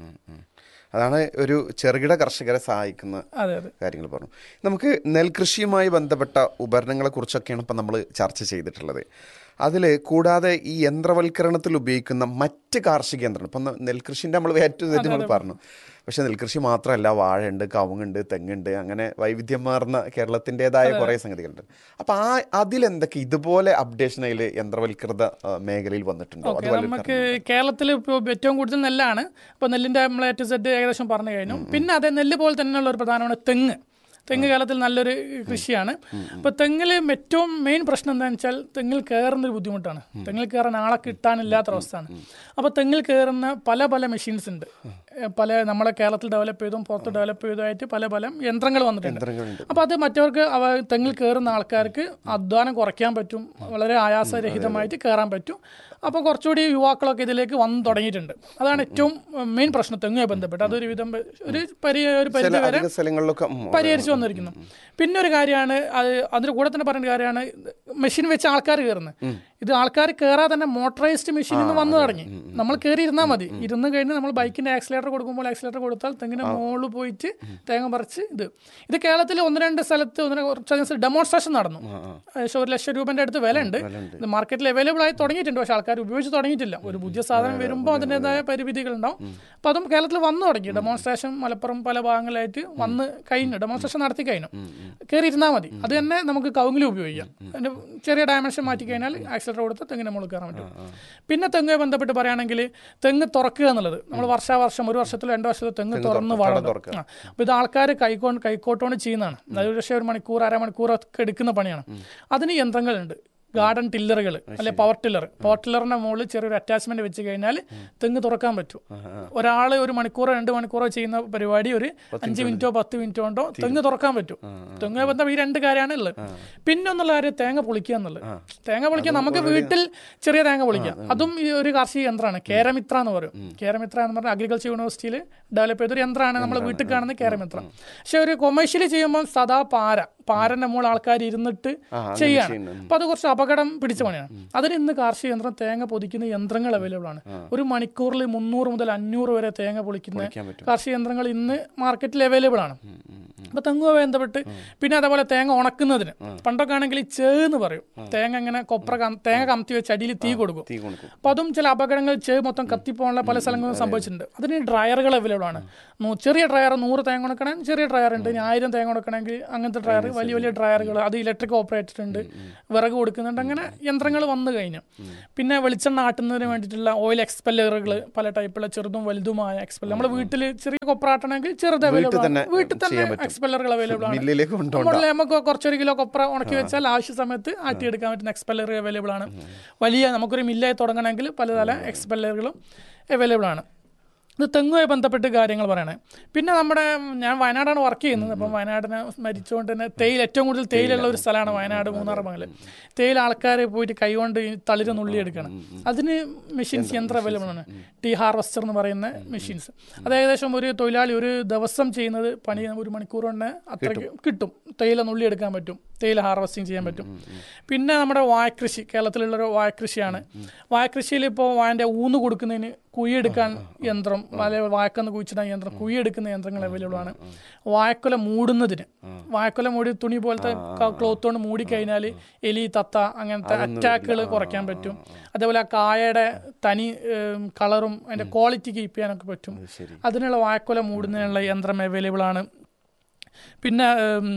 അതാണ് ഒരു ചെറുകിട കർഷകരെ സഹായിക്കുന്ന അതെ അതെ കാര്യങ്ങൾ പറഞ്ഞു നമുക്ക് നെൽകൃഷിയുമായി ബന്ധപ്പെട്ട ഉപകരണങ്ങളെ കുറിച്ചൊക്കെയാണ് ഇപ്പം നമ്മൾ ചർച്ച ചെയ്തിട്ടുള്ളത് അതിൽ കൂടാതെ ഈ യന്ത്രവൽക്കരണത്തിൽ ഉപയോഗിക്കുന്ന മറ്റ് കാർഷിക യന്ത്രങ്ങൾ ഇപ്പം നെൽകൃഷിൻ്റെ നമ്മൾ ഏറ്റവും ഇതായിട്ട് നമ്മൾ പറഞ്ഞു പക്ഷെ നെൽകൃഷി മാത്രമല്ല വാഴയുണ്ട് കവുങ്ങുണ്ട് തെങ്ങുണ്ട് അങ്ങനെ വൈവിധ്യമാർന്ന കേരളത്തിൻ്റെതായ കുറേ സംഗതികളുണ്ട് അപ്പം ആ അതിലെന്തൊക്കെ ഇതുപോലെ അപ്ഡേഷൻ അതിൽ യന്ത്രവൽകൃത ആ, മേഖലയിൽ വന്നിട്ടുണ്ടോ അത് ഓക്കെ വല്ല നമുക്ക് കേരളത്തിൽ ഇപ്പോൾ ഏറ്റവും കൂടുതൽ നെല്ലാണ് അപ്പോൾ നെല്ലിൻ്റെ നമ്മൾ ഏറ്റവും സെറ്റ് ഏകദേശം പറഞ്ഞു കഴിഞ്ഞു പിന്നെ അതേ നെല്ല് പോലെ തന്നെയുള്ള ഒരു പ്രധാനമാണ് തെങ്ങ് തെങ്ങ് കേരളത്തിൽ നല്ലൊരു കൃഷിയാണ് അപ്പോൾ തെങ്ങിൽ ഏറ്റവും മെയിൻ പ്രശ്നം എന്താണെന്ന് വെച്ചാൽ തെങ്ങിൽ കയറുന്ന ഒരു ബുദ്ധിമുട്ടാണ് തെങ്ങിൽ കയറാൻ ആളെ കിട്ടാനില്ലാത്തൊരവസ്ഥയാണ് അപ്പോൾ തെങ്ങിൽ കയറുന്ന പല പല മെഷീൻസ് ഉണ്ട് ഏഹ് പല നമ്മളെ കേരളത്തിൽ ഡെവലപ്പ് ചെയ്തും പുറത്ത് ഡെവലപ്പ് ചെയ്തതായിട്ട് പല പല യന്ത്രങ്ങൾ വന്നിട്ടുണ്ട് അപ്പോൾ അത് മറ്റവർക്ക് അവ തെങ്ങിൽ കയറുന്ന ആൾക്കാർക്ക് അധ്വാനം കുറയ്ക്കാൻ പറ്റും വളരെ ആയാസരഹിതമായിട്ട് കയറാൻ പറ്റും അപ്പോൾ കുറച്ചുകൂടി യുവാക്കളൊക്കെ ഇതിലേക്ക് വന്നു തുടങ്ങിയിട്ടുണ്ട് അതാണ് ഏറ്റവും മെയിൻ പ്രശ്നം തെങ്ങുമായി ബന്ധപ്പെട്ട് അതൊരു വിധം പ- ഒരു പരി ഒരു പരിധി ചില വരെ അധിക സ്ഥലങ്ങളിലൊക്കെ ഉം, പരിഹരിച്ചു വന്നിരിക്കുന്നു പിന്നെ ഒരു കാര്യമാണ് അത് അതിന്റെ കൂടെ തന്നെ പറയേണ്ട കാര്യമാണ് മെഷീൻ വെച്ച് ആൾക്കാർ കയറുന്നത് ഇത് ആൾക്കാർ കയറാതെ തന്നെ മോട്ടറൈസ്ഡ് മെഷീൻ ഇന്ന് വന്നു തുടങ്ങി നമ്മൾ കയറി ഇരുന്നാൽ മതി ഇരുന്ന് കഴിഞ്ഞ് നമ്മൾ ബൈക്കിന്റെ ആക്സിലേറ്റർ കൊടുക്കുമ്പോൾ ആക്സിലേറ്റർ കൊടുത്താൽ തെങ്ങിന് മുകളിൽ പോയിട്ട് തേങ്ങ പറിച്ച് ഇത് ഇത് കേരളത്തിൽ ഒന്ന് രണ്ട് സ്ഥലത്ത് ഒന്ന് രണ്ട് കുറച്ച് ഡെമോൺസ്ട്രേഷൻ നടന്നു ഏകദേശം ഒരു ലക്ഷം രൂപന്റെ അടുത്ത് വില ഉണ്ട് ഇത് മാർക്കറ്റിൽ അവൈലബിൾ ആയി തുടങ്ങിയിട്ടുണ്ട് പക്ഷെ ആൾക്കാർ ഉപയോഗിച്ച് തുടങ്ങിയിട്ടില്ല ഒരു പുതിയ സാധനം വരുമ്പോൾ അതിൻ്റെതായ പരിമിതികൾ ഉണ്ടാവും അപ്പോൾ അതും കേരളത്തിൽ വന്നു തുടങ്ങി ഡെമോൺസ്ട്രേഷൻ മലപ്പുറം പല ഭാഗങ്ങളായിട്ട് വന്ന് കഴിഞ്ഞു ഡെമോൺസ്ട്രേഷൻ നടത്തി കഴിഞ്ഞു കയറി ഇരുന്നാൽ മതി അത് തന്നെ നമുക്ക് കവുങ്ങിൽ ഉപയോഗിക്കാം അതിന്റെ ചെറിയ ഡയമെൻഷൻ മാറ്റി കഴിഞ്ഞാൽ ആക്സിലേറ്റർ കൊടുത്ത് തെങ്ങിന് മുകളിൽ കയറാൻ പറ്റും പിന്നെ തെങ്ങുമായി ബന്ധപ്പെട്ട് പറയുകയാണെങ്കിൽ തെങ്ങ് തുറക്കുക എന്നുള്ളത് നമ്മൾ വർഷാവർഷം ഒരു വർഷത്തിൽ രണ്ട് വർഷത്തിൽ തെങ്ങ് തുറന്ന് വളർന്നു തുറക്കുക. അപ്പോൾ ഇത് ആൾക്കാർ കൈക്കോണ്ട് കൈക്കോട്ടോണ്ട് ചെയ്യുന്നതാണ് അതായത് ഒരു പക്ഷേ ഒരു മണിക്കൂർ അരമണിക്കൂർ ഒക്കെ എടുക്കുന്ന പണിയാണ് അതിന് യന്ത്രങ്ങളുണ്ട് ഗാർഡൻ ടില്ലറുകൾ അല്ലെ പവർ ടില്ലർ പവർ ടില്ലറിന്റെ മുകളിൽ ചെറിയൊരു അറ്റാച്ച്മെന്റ് വെച്ച് കഴിഞ്ഞാൽ തെങ്ങ് തുറക്കാൻ പറ്റും ഒരാൾ ഒരു മണിക്കൂറോ രണ്ട് മണിക്കൂറോ ചെയ്യുന്ന പരിപാടി ഒരു അഞ്ച് മിനിറ്റോ പത്ത് മിനിറ്റോ കൊണ്ടോ തെങ്ങ് തുറക്കാൻ പറ്റും തെങ്ങ് ബന്ധം ഈ രണ്ട് കാര്യമാണ് ഉള്ളത് പിന്നെ ഒന്നുള്ള കാര്യം തേങ്ങ പൊളിക്കുക എന്നുള്ളത് തേങ്ങ പൊളിക്കാൻ നമുക്ക് വീട്ടിൽ ചെറിയ തേങ്ങ പൊളിക്കാം അതും ഈ ഒരു കാർഷിക യന്ത്രമാണ് കേരമിത്ര എന്ന് പറയും കേരമിത്ര എന്ന് പറഞ്ഞാൽ അഗ്രികൾച്ചർ യൂണിവേഴ്സിറ്റിയിൽ ഡെവലപ്പ് ചെയ്തൊരു യന്ത്രമാണ് നമ്മൾ വീട്ടിൽ കാണുന്ന കേരമിത്ര പക്ഷെ ഒരു കൊമേഴ്ഷ്യലി ചെയ്യുമ്പോൾ സദാ പാര പാരന്റെ മുകളിൽ ആൾക്കാർ ഇരുന്നിട്ട് ചെയ്യാണ് അപ്പൊ അത് കുറച്ച് അപകടം പിടിച്ച പണിയാണ് അതിന് ഇന്ന് കാർഷിക യന്ത്രം തേങ്ങ പൊതിക്കുന്ന യന്ത്രങ്ങൾ അവൈലബിൾ ആണ് ഒരു മണിക്കൂറിൽ മുന്നൂറ് മുതൽ അഞ്ഞൂറ് വരെ തേങ്ങ പൊളിക്കുന്ന കാർഷിക യന്ത്രങ്ങൾ ഇന്ന് മാർക്കറ്റിൽ അവൈലബിൾ ആണ് അപ്പൊ തെങ്ങുമായി ബന്ധപ്പെട്ട് പിന്നെ അതേപോലെ തേങ്ങ ഉണക്കുന്നതിന് പണ്ടൊക്കെ ആണെങ്കിൽ ഈ ചേ എന്ന് പറയും തേങ്ങ ഇങ്ങനെ കൊപ്ര കം- തേങ്ങ കമത്തി വെച്ച് അടിയിൽ തീ കൊടുക്കും തീ കൊടുക്കും അപ്പൊ അതും ചില അപകടങ്ങൾ ചേ മൊത്തം കത്തിപ്പോകാനുള്ള പല സ്ഥലങ്ങളും സംഭവിച്ചിട്ടുണ്ട് അതിന് ഡ്രയറുകൾ അവൈലബിൾ ആണ് നൂ- ചെറിയ ഡ്രയർ നൂറ് തേങ്ങ കൊടുക്കണമെങ്കിൽ ചെറിയ ഡ്രയർ ഉണ്ട് ഇനി ആയിരം തേങ്ങ കൊടുക്കണമെങ്കിൽ അങ്ങനത്തെ ഡ്രയർ വലിയ വലിയ ഡ്രയറുകൾ അത് ഇലക്ട്രിക് ഓപ്പറേറ്റഡ് ഉണ്ട് വിറക് കൊടുക്കുന്നുണ്ട് അങ്ങനെ യന്ത്രങ്ങൾ വന്നു കഴിഞ്ഞു പിന്നെ വെളിച്ചെണ്ണ ആട്ടുന്നതിന് വേണ്ടിയിട്ടുള്ള ഓയിൽ എക്സ്പെല്ലറുകൾ പല ടൈപ്പുള്ള ചെറുതും വലുതുമായ എക്സ്പെല്ലർ നമ്മുടെ വീട്ടിൽ ചെറിയ കൊപ്ര ആട്ടണമെങ്കിൽ ചെറുത് അവൈലബിൾ തന്നെ ആണ് വീട്ടിൽ തന്നെ ചെയ്യാൻ പറ്റും. എക്സ്പെല്ലറുകൾ അവൈലബിൾ ആണ് മില്ലിലേക്ക് കൊണ്ടുപോകണ്ട നമ്മള് നമുക്ക് കുറച്ചൊരു കിലോ കൊപ്ര ഉണക്കി വെച്ചാൽ ആവശ്യ സമയത്ത് ആട്ടിയെടുക്കാൻ പറ്റുന്ന എക്സ്പെല്ലർ അവൈലബിൾ ആണ് വലിയ നമുക്കൊരു മില്ലായി തുടങ്ങണമെങ്കിൽ പലതര എക്സ്പെല്ലറുകളും അവൈലബിൾ ആണ് ഇത് തെങ്ങുമായി ബന്ധപ്പെട്ട് കാര്യങ്ങൾ പറയണേ പിന്നെ നമ്മുടെ ഞാൻ വയനാടാണ് വർക്ക് ചെയ്യുന്നത് അപ്പം വയനാടിനെ മരിച്ചുകൊണ്ട് തന്നെ തേയില ഏറ്റവും കൂടുതൽ തേയിലുള്ള ഒരു സ്ഥലമാണ് വയനാട് മൂന്നാർ മംഗലം തേയില ആൾക്കാർ പോയിട്ട് കൈകൊണ്ട് ഈ തളിര് നുള്ളി എടുക്കണം അതിന് മെഷീൻസ് യന്ത്രം അവൈലബിൾ ആണ് ടീ ഹാർവസ്റ്റർ എന്ന് പറയുന്ന മെഷീൻസ് അത് ഏകദേശം ഒരു തൊഴിലാളി ഒരു ദിവസം ചെയ്യുന്നത് പണി ഒരു മണിക്കൂർ കൊണ്ട് അത്രയ്ക്ക് കിട്ടും തേയില നുള്ളി എടുക്കാൻ പറ്റും തേയില ഹാർവസ്റ്റിംഗ് ചെയ്യാൻ പറ്റും പിന്നെ നമ്മുടെ വാഴക്കൃഷി കേരളത്തിലുള്ളൊരു വാഴക്കൃഷിയാണ് വാഴക്കൃഷിയിൽ ഇപ്പോൾ വാഴൻ്റെ ഊന്ന് കൊടുക്കുന്നതിന് കുഴിയെടുക്കാൻ യന്ത്രം അല്ലെങ്കിൽ വാഴക്കന്ന് കുഴിച്ചിടാൻ യന്ത്രം കുഴിയെടുക്കുന്ന യന്ത്രങ്ങൾ അവൈലബിൾ ആണ് വാഴക്കൊല മൂടുന്നതിന് വാഴക്കൊല മൂടി തുണി പോലത്തെ ക്ലോത്ത് കൊണ്ട് മൂടിക്കഴിഞ്ഞാൽ എലി തത്ത അങ്ങനത്തെ അറ്റാക്കുകൾ കുറയ്ക്കാൻ പറ്റും അതേപോലെ ആ കായയുടെ തനി കളറും അതിൻ്റെ ക്വാളിറ്റി കീപ്പ് ചെയ്യാനൊക്കെ പറ്റും അതിനുള്ള വാഴക്കൊല മൂടുന്നതിനുള്ള യന്ത്രം അവൈലബിൾ ആണ് പിന്നെ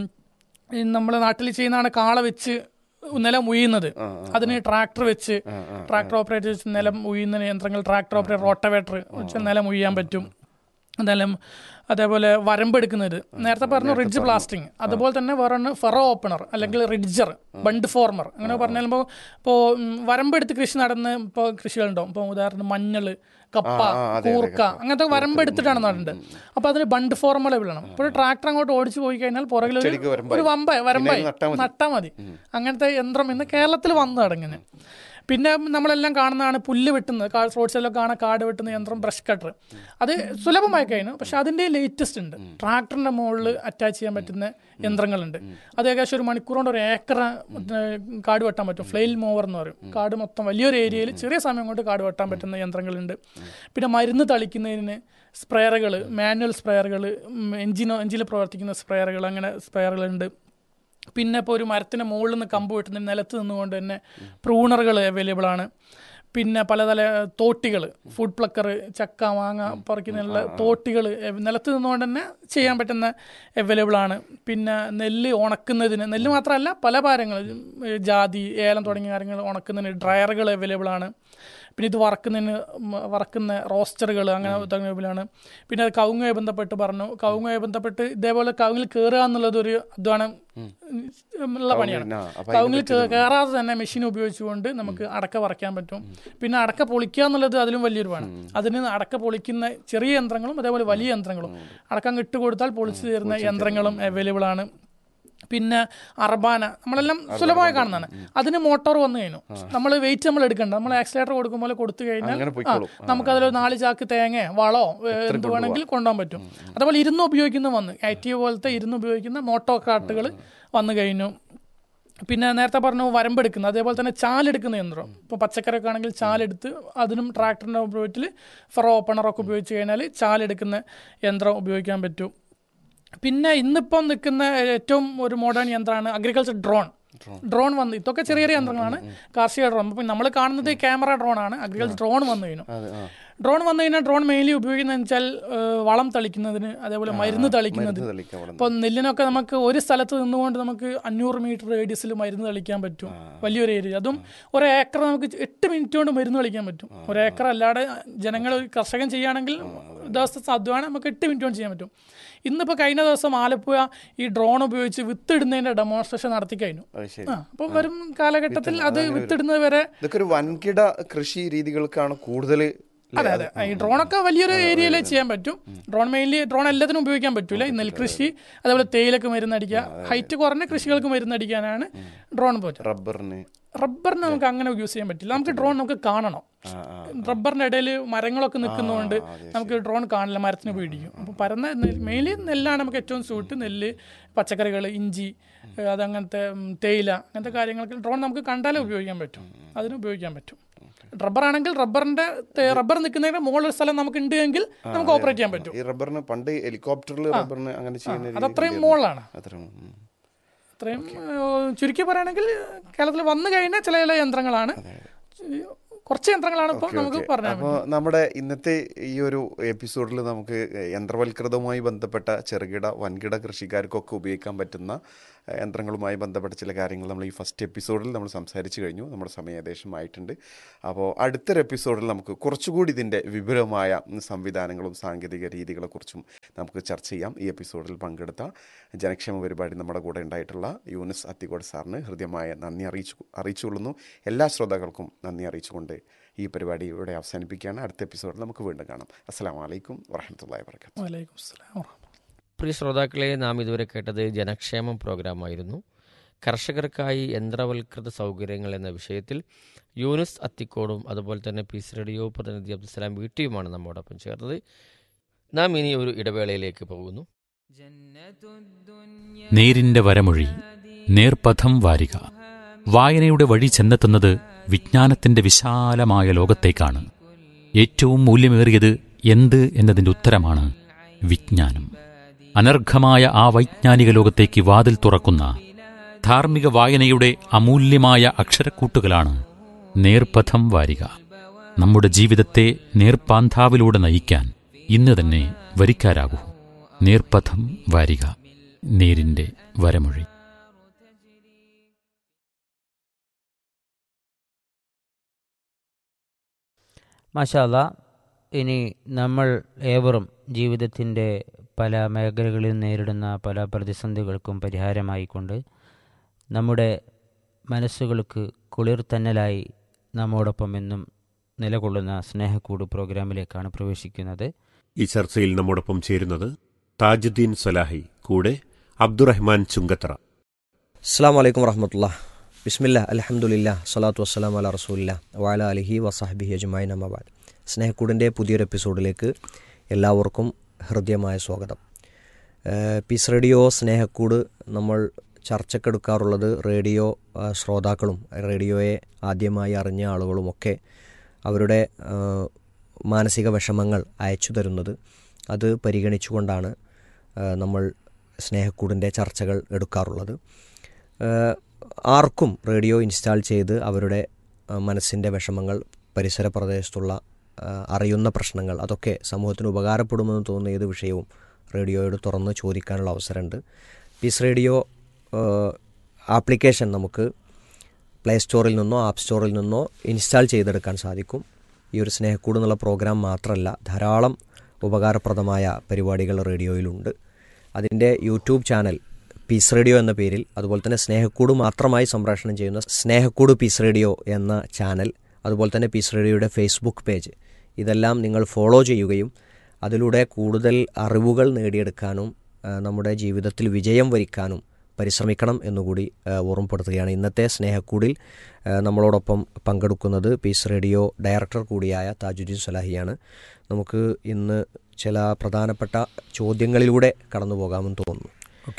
നമ്മൾ നാട്ടിൽ ചെയ്യുന്നതാണ് കാള വെച്ച് നിലം ഉയ്യുന്നത് അതിന് ട്രാക്ടർ വെച്ച് ട്രാക്ടർ ഓപ്പറേറ്റ് വെച്ച് നിലം ഉയ്യുന്ന യന്ത്രങ്ങൾ ട്രാക്ടർ ഓപ്പറേറ്റർ റോട്ടവേറ്റർ വെച്ച് നിലം ഉയ്യാൻ പറ്റും നിലം അതേപോലെ വരമ്പെടുക്കുന്നത് നേരത്തെ പറഞ്ഞു റിഡ്ജ് പ്ലാസ്റ്റിംഗ് അതുപോലെ തന്നെ വേറെ ഫെറോ ഓപ്പണർ അല്ലെങ്കിൽ റിഡ്ജർ ബണ്ട് ഫോർമർ അങ്ങനെ പറഞ്ഞാൽ ഇപ്പോൾ ഇപ്പോൾ വരമ്പെടുത്ത് കൃഷി നടന്ന് ഇപ്പോൾ കൃഷികളുണ്ടാവും ഇപ്പോൾ ഉദാഹരണം മഞ്ഞൾ കപ്പ കൂർക്ക അങ്ങനത്തെ വരമ്പെടുത്തിട്ടാണ് നടുന്നത് അപ്പോൾ അതിന് ബണ്ട് ഫോർമൽ വേണം ഇപ്പോൾ ഒരു ട്രാക്ടർ അങ്ങോട്ട് ഓടിച്ചു പോയി കഴിഞ്ഞാൽ പുറകിൽ ഒരു- ഒരു വമ്പ വരമ്പായി നട്ടാൽ മതി അങ്ങനത്തെ യന്ത്രം ഇന്ന് കേരളത്തിൽ വന്നു തുടങ്ങുന്നത് പിന്നെ നമ്മളെല്ലാം കാണുന്നതാണ് പുല്ല് വെട്ടുന്നത് കാ റോഡ് സൈഡിലൊക്കെ കാണാൻ കാട് വെട്ടുന്ന യന്ത്രം ബ്രഷ് കട്ടർ അത് സുലഭമായി കഴിഞ്ഞു പക്ഷെ അതിൻ്റെ ലേറ്റസ്റ്റ് ഉണ്ട് ട്രാക്ടറിൻ്റെ മുകളിൽ അറ്റാച്ച് ചെയ്യാൻ പറ്റുന്ന യന്ത്രങ്ങളുണ്ട് അത് ഏകദേശം ഒരു മണിക്കൂർ കൊണ്ട് ഒരു ഏക്കർ കാട് വെട്ടാൻ പറ്റും ഫ്ലെയിൽ മോവർ എന്ന് പറയും കാട് മൊത്തം വലിയൊരു ഏരിയയിൽ ചെറിയ സമയം കൊണ്ട് കാട് വെട്ടാൻ പറ്റുന്ന യന്ത്രങ്ങളുണ്ട് പിന്നെ മരുന്ന് തളിക്കുന്നതിന് സ്പ്രെയറുകൾ മാനുവൽ സ്പ്രെയറുകൾ എഞ്ചിനോ എഞ്ചിനിൽ പ്രവർത്തിക്കുന്ന സ്പ്രെയറുകൾ അങ്ങനെ സ്പ്രെയറുകളുണ്ട് പിന്നെ ഇപ്പോൾ ഒരു മരത്തിന് മുകളിൽ നിന്ന് കമ്പ് വെട്ടുന്ന നിലത്ത് നിന്നുകൊണ്ട് തന്നെ പ്രൂണറുകൾ അവൈലബിൾ ആണ് പിന്നെ പലതര തോട്ടികൾ ഫുഡ് പ്ലക്കർ ചക്ക മാങ്ങ പറിക്കുന്നതിനുള്ള തോട്ടികൾ നിലത്ത് നിന്നുകൊണ്ട് തന്നെ ചെയ്യാൻ പറ്റുന്ന അവൈലബിൾ ആണ് പിന്നെ നെല്ല് ഉണക്കുന്നതിന് നെല്ല് മാത്രമല്ല പല ഭാരങ്ങൾ ജാതി ഏലം തുടങ്ങിയ കാര്യങ്ങൾ ഉണക്കുന്നതിന് ഡ്രയറുകൾ അവൈലബിൾ ആണ് പിന്നെ ഇത് വറക്കുന്നതിന് മ- വറക്കുന്ന റോസ്റ്ററുകൾ അങ്ങനെ അവൈലബിളാണ് പിന്നെ അത് കവുങ്ങുമായി ബന്ധപ്പെട്ട് പറഞ്ഞു കവുങ്ങുമായി ബന്ധപ്പെട്ട് ഇതേപോലെ കവുങ്ങിൽ കയറുക എന്നുള്ളത് ഒരു അധ്വാനം ഉള്ള പണിയാണ് ആ, അപ്പൊ കവുങ്ങിൽ കേ- കയറാതെ തന്നെ മെഷീൻ ഉപയോഗിച്ചുകൊണ്ട് നമുക്ക് അടക്ക പറിക്കാൻ പറ്റും പിന്നെ അടക്ക പൊളിക്കുക എന്നുള്ളത് അതിലും വലിയൊരു പണി അതിന് അടക്ക പൊളിക്കുന്ന ചെറിയ യന്ത്രങ്ങളും അതേപോലെ വലിയ യന്ത്രങ്ങളും അടക്കം ഇട്ട് കൊടുത്താൽ പൊളിച്ചു തരുന്ന യന്ത്രങ്ങളും അവൈലബിൾ ആണ് പിന്നെ അർബാന നമ്മളെല്ലാം സുലഭമായി കാണുന്നതാണ് അതിന് മോട്ടോർ വന്നു കഴിഞ്ഞു നമ്മൾ വെയിറ്റ് നമ്മൾ എടുക്കണ്ട നമ്മൾ ആക്സിലേറ്റർ കൊടുക്കുമ്പോൾ കൊടുത്തു കഴിഞ്ഞാൽ അങ്ങനെ ആ, പൊയ്ക്കോളും. നമുക്ക് അതിൽ നാല് ചാക്ക് തേങ്ങ വളോ ഏ, എന്ത് വേണമെങ്കിൽ കൊണ്ടുപോകാൻ പറ്റും അതുപോലെ ഇരുന്ന് ഉപയോഗിക്കുന്ന വന്ന് ഐ ടി പോലത്തെ ഇരുന്ന് ഉപയോഗിക്കുന്ന മോട്ടോ കാട്ടുകൾ വന്നു കഴിഞ്ഞു പിന്നെ നേരത്തെ പറഞ്ഞു വരമ്പെടുക്കുന്നത് അതേപോലെ തന്നെ ചാലെടുക്കുന്ന യന്ത്രം ഇപ്പോൾ പച്ചക്കറിയൊക്കെ ആണെങ്കിൽ ചാലെടുത്ത് അതിനും ട്രാക്ടറിൻ്റെ ഉപയോഗത്തിൽ ഫെറോ ഓപ്പണറൊക്കെ ഉപയോഗിച്ച് കഴിഞ്ഞാൽ ചാലെടുക്കുന്ന യന്ത്രം ഉപയോഗിക്കാൻ പറ്റും പിന്നെ ഇന്നിപ്പം നിൽക്കുന്ന ഏറ്റവും ഒരു മോഡേൺ യന്ത്രമാണ് അഗ്രികൾച്ചർ ഡ്രോൺ ഡ്രോൺ വന്ന് ഇതൊക്കെ ചെറിയ ചെറിയ യന്ത്രങ്ങളാണ് കാർഷിക ഡ്രോൺ അപ്പം നമ്മൾ കാണുന്നത് ക്യാമറ ഡ്രോൺ ആണ് അഗ്രികൾച്ചർ ഡ്രോൺ വന്നു കഴിഞ്ഞു ഡ്രോൺ വന്നു കഴിഞ്ഞാൽ ഡ്രോൺ മെയിൻലി ഉപയോഗിക്കുന്നതെന്ന് വെച്ചാൽ ഏഹ്, വളം തളിക്കുന്നതിന് അതേപോലെ മരുന്ന് തളിക്കുന്നതിന് തളിക്കാൻ അവിടെ ഇപ്പം നെല്ലിനൊക്കെ നമുക്ക് ഒരു സ്ഥലത്ത് നിന്നുകൊണ്ട് നമുക്ക് അഞ്ഞൂറ് മീറ്റർ റേഡിയസിൽ മരുന്ന് തളിക്കാൻ പറ്റും വലിയൊരു ഏരിയ അതും ഒരു ഏക്കർ നമുക്ക് എട്ട് മിനിറ്റ് കൊണ്ട് മരുന്ന് തളിക്കാൻ പറ്റും ഒരു ഏക്കർ അല്ലാതെ ജനങ്ങൾ ഒരു കർഷകൻ ചെയ്യുകയാണെങ്കിൽ ദിവസത്തെ അധ്വാനം നമുക്ക് എട്ട് മിനിറ്റ് കൊണ്ട് ചെയ്യാൻ പറ്റും ഇന്നിപ്പോൾ കഴിഞ്ഞ ദിവസം ആലപ്പുഴ ഈ ഡ്രോൺ ഉപയോഗിച്ച് വിത്തിടുന്നതിൻ്റെ ഡെമോൺസ്ട്രേഷൻ നടത്തി കഴിഞ്ഞു അത് ശരി ആ അപ്പം വരും കാലഘട്ടത്തിൽ അത് വിത്തിടുന്നത് വരെ ഇതൊക്കെ ഒരു വൻകിട കൃഷി രീതികൾക്കാണ് കൂടുതൽ അതെ അതെ ഈ ഡ്രോണൊക്കെ വലിയൊരു ഏരിയയിൽ ചെയ്യാൻ പറ്റും ഡ്രോൺ മെയിൻലി ഡ്രോൺ എല്ലാത്തിനും ഉപയോഗിക്കാൻ പറ്റൂല ഈ നെൽകൃഷി അതേപോലെ തേയിലക്ക് മരുന്നടിക്കുക ഹൈറ്റ് കുറഞ്ഞ കൃഷികൾക്ക് മരുന്നടിക്കാനാണ് ഡ്രോൺ പറ്റും റബ്ബറിന് റബ്ബറിന് നമുക്ക് അങ്ങനെ യൂസ് ചെയ്യാൻ പറ്റില്ല നമുക്ക് ഡ്രോൺ നമുക്ക് കാണണം റബ്ബറിന്റെ ഇടയിൽ മരങ്ങളൊക്കെ നിൽക്കുന്നതുകൊണ്ട് നമുക്ക് ഡ്രോൺ കാണില്ല മരത്തിന് പേടിക്കും അപ്പോൾ പരന്ന മെയിൻലി നെല്ലാണ് നമുക്ക് ഏറ്റവും സൂട്ട് നെല്ല് പച്ചക്കറികൾ ഇഞ്ചി ഏഹ് അതങ്ങനത്തെ ഉം, തേയില അങ്ങനത്തെ കാര്യങ്ങൾക്ക് ഡ്രോൺ നമുക്ക് കണ്ടാലേ ഉപയോഗിക്കാൻ പറ്റും അതിന് ഉപയോഗിക്കാൻ പറ്റും റബ്ബർ ആണെങ്കിൽ റബ്ബറിന്റെ തെ- റബ്ബർ നിൽക്കുന്നതിന്റെ മുകളിൽ സ്ഥലം നമുക്ക് ഉണ്ട് എങ്കിൽ നമുക്ക് ഓപ്പറേറ്റ് ചെയ്യാൻ പറ്റും ഈ റബ്ബറിന് പണ്ട് ഹെലികോപ്റ്ററിൽ റബ്ബറിന് അങ്ങനെ ചെയ്യുന്ന അത് അത്രയും രീതി മുകളിലാണ് അത്രയും ഉം. അത്രയും ഏഹ്, ചുരുക്കി പറയുകയാണെങ്കിൽ കേരളത്തിൽ വന്നു കഴിഞ്ഞാൽ ചില ചില യന്ത്രങ്ങളാണ് കുറച്ച് യന്ത്രങ്ങളാണ് ഇപ്പം നമുക്ക് പറഞ്ഞാൽ അപ്പോൾ നമ്മുടെ ഇന്നത്തെ ഈ ഒരു എപ്പിസോഡിൽ നമുക്ക് യന്ത്രവൽകൃതവുമായി ബന്ധപ്പെട്ട ചെറുകിട വൻകിട കൃഷിക്കാർക്കൊക്കെ ഉപയോഗിക്കാൻ പറ്റുന്ന ഏഹ്, യന്ത്രങ്ങളുമായി ബന്ധപ്പെട്ട ചില കാര്യങ്ങൾ നമ്മൾ ഈ ഫസ്റ്റ് എപ്പിസോഡിൽ നമ്മൾ സംസാരിച്ചു കഴിഞ്ഞു നമ്മുടെ സമയം ഏകദേശം ആയിട്ടുണ്ട് അപ്പോൾ അടുത്തൊരു എപ്പിസോഡിൽ നമുക്ക് കുറച്ചുകൂടി ഇതിൻ്റെ വിപുലമായ സംവിധാനങ്ങളും സാങ്കേതിക രീതികളെക്കുറിച്ചും നമുക്ക് ചർച്ച ചെയ്യാം ഈ എപ്പിസോഡിൽ പങ്കെടുത്ത ജനക്ഷേമ പരിപാടി നമ്മുടെ കൂടെ ഉണ്ടായിട്ടുള്ള യൂനിസ് അത്തിക്കോട് സാറിന് ഹൃദ്യമായ നന്ദി അറിയിച്ചു അറിയിച്ചുകൊള്ളുന്നു എല്ലാ ശ്രോതാക്കൾക്കും നന്ദി അറിയിച്ചുകൊണ്ട് ഈ പരിപാടി ഇവിടെ അവസാനിപ്പിക്കുകയാണ് അടുത്ത എപ്പിസോഡിൽ നമുക്ക് വീണ്ടും കാണാം അസ്സാം വലൈക്കും വറഹമത്തല്ലാ വർക്കാത്തു വലൈക്കും അസ്സലാം വറഹ്മത്തുള്ളാഹി. പ്രിയ ശ്രോതാക്കളെ നാം ഇതുവരെ കേട്ടത് ജനക്ഷേമം പ്രോഗ്രാമായിരുന്നു കർഷകർക്കായി യന്ത്രവൽകൃത സൗകര്യങ്ങൾ എന്ന വിഷയത്തിൽ യൂനുസ് അത്തിക്കോടും അതുപോലെ തന്നെ പീസ് റേഡിയോ പ്രതിനിധി അബ്ദുസലാം വീട്ടിയുമാണ് നമ്മോടൊപ്പം ചേർന്നത് നാം ഇനി ഒരു ഇടവേളയിലേക്ക് പോകുന്നു നേരിന്റെ വരമൊഴി നേർപഥം വാരിക വായനയുടെ വഴി ചെന്നെത്തുന്നത് വിജ്ഞാനത്തിന്റെ വിശാലമായ ലോകത്തേക്കാണ് ഏറ്റവും മൂല്യമേറിയത് എന്ത് എന്നതിന്റെ ഉത്തരമാണ് വിജ്ഞാനം അനർഘമായ ആ വൈജ്ഞാനിക ലോകത്തേക്ക് വാതിൽ തുറക്കുന്ന ധാർമ്മിക വായനയുടെ അമൂല്യമായ അക്ഷരക്കൂട്ടുകളാണ് നേർപഥം വാരിക നമ്മുടെ ജീവിതത്തെ നേർപ്പാന്താവിലൂടെ നയിക്കാൻ ഇന്ന് തന്നെ വരിക്കാരാകൂ നേർപഥം വാരിക നേരിന്റെ വരമൊഴി മാഷാല്ല ഇനി നമ്മൾ ഏവരും ജീവിതത്തിൻ്റെ പല മേഖലകളിൽ നേരിടുന്ന പല പ്രതിസന്ധികൾക്കും പരിഹാരമായിക്കൊണ്ട് നമ്മുടെ മനസ്സുകൾക്ക് കുളിർത്തന്നലായി നമ്മോടൊപ്പം എന്നും നിലകൊള്ളുന്ന സ്നേഹക്കൂട് പ്രോഗ്രാമിലേക്കാണ് പ്രവേശിക്കുന്നത് ഈ ചർച്ചയിൽ നമ്മോടൊപ്പം ചേരുന്നത് താജുദ്ദീൻ സലാഹി കൂടെ അബ്ദുറഹ്മാൻ ചുങ്കത്തറ അസ്സാം വലൈക്കും വറഹമത്തുള്ള ബിസ്മില്ല അലഹമുല്ല സ്വലാത്തു വസ്സലാം അല റസൂലില്ല വാല അലിഹി വസാഹബിഹി അജ്മായി നമാബാദ് സ്നേഹക്കൂടിൻ്റെ പുതിയൊരു എപ്പിസോഡിലേക്ക് എല്ലാവർക്കും ഹൃദ്യമായ സ്വാഗതം ഏഹ് പീസ് റേഡിയോ സ്നേഹക്കൂട് നമ്മൾ ചർച്ചക്കെടുക്കാറുള്ളത് റേഡിയോ ആ, ശ്രോതാക്കളും റേഡിയോയെ ആദ്യമായി അറിഞ്ഞ ആളുകളുമൊക്കെ അവരുടെ ആ, മാനസിക വിഷമങ്ങൾ അയച്ചു തരുന്നത് അത് പരിഗണിച്ചുകൊണ്ടാണ് ആ, നമ്മൾ സ്നേഹക്കൂടിൻ്റെ ചർച്ചകൾ എടുക്കാറുള്ളത് ഏഹ് ആർക്കും റേഡിയോ ഇൻസ്റ്റാൾ ചെയ്ത് അവരുടെ മനസ്സിൻ്റെ വിഷമങ്ങൾ പരിസര പ്രദേശത്തുള്ള ആ, അറിയുന്ന പ്രശ്നങ്ങൾ അതൊക്കെ സമൂഹത്തിന് ഉപകാരപ്പെടുമെന്ന് തോന്നുന്ന ഏത് വിഷയവും റേഡിയോയോട് തുറന്ന് ചോദിക്കാനുള്ള അവസരമുണ്ട് പീസ് റേഡിയോ ഏഹ്, ആപ്ലിക്കേഷൻ നമുക്ക് പ്ലേ സ്റ്റോറിൽ നിന്നോ ആപ്പ് സ്റ്റോറിൽ നിന്നോ ഇൻസ്റ്റാൾ ചെയ്തെടുക്കാൻ സാധിക്കും ഈ ഒരു സ്നേഹക്കൂട് എന്നുള്ള പ്രോഗ്രാം മാത്രമല്ല ധാരാളം ഉപകാരപ്രദമായ പരിപാടികൾ റേഡിയോയിലുണ്ട് അതിൻ്റെ യൂട്യൂബ് ചാനൽ പീസ് റേഡിയോ എന്ന പേരിൽ അതുപോലെ തന്നെ സ്നേഹക്കൂട് മാത്രമായി സംപ്രേഷണം ചെയ്യുന്ന സ്നേഹക്കൂട് പീസ് റേഡിയോ എന്ന ചാനൽ അതുപോലെ തന്നെ പീസ് റേഡിയോയുടെ ഫേസ്ബുക്ക് പേജ് ഇതെല്ലാം നിങ്ങൾ ഫോളോ ചെയ്യുകയും അതിലൂടെ കൂടുതൽ അറിവുകൾ നേടിയെടുക്കാനും ആ, നമ്മുടെ ജീവിതത്തിൽ വിജയം വരിക്കാനും പരിശ്രമിക്കണം എന്നുകൂടി ആ, ഓർമ്മപ്പെടുത്തുകയാണ് ഇന്നത്തെ സ്നേഹക്കൂടിൽ ആ, നമ്മളോടൊപ്പം പങ്കെടുക്കുന്നത് പീസ് റേഡിയോ ഡയറക്ടർ കൂടിയായ താജുദ്ദീൻ സലാഹിയാണ് നമുക്ക് ഇന്ന് ചില പ്രധാനപ്പെട്ട ചോദ്യങ്ങളിലൂടെ കടന്നു പോകാമെന്ന് തോന്നുന്നു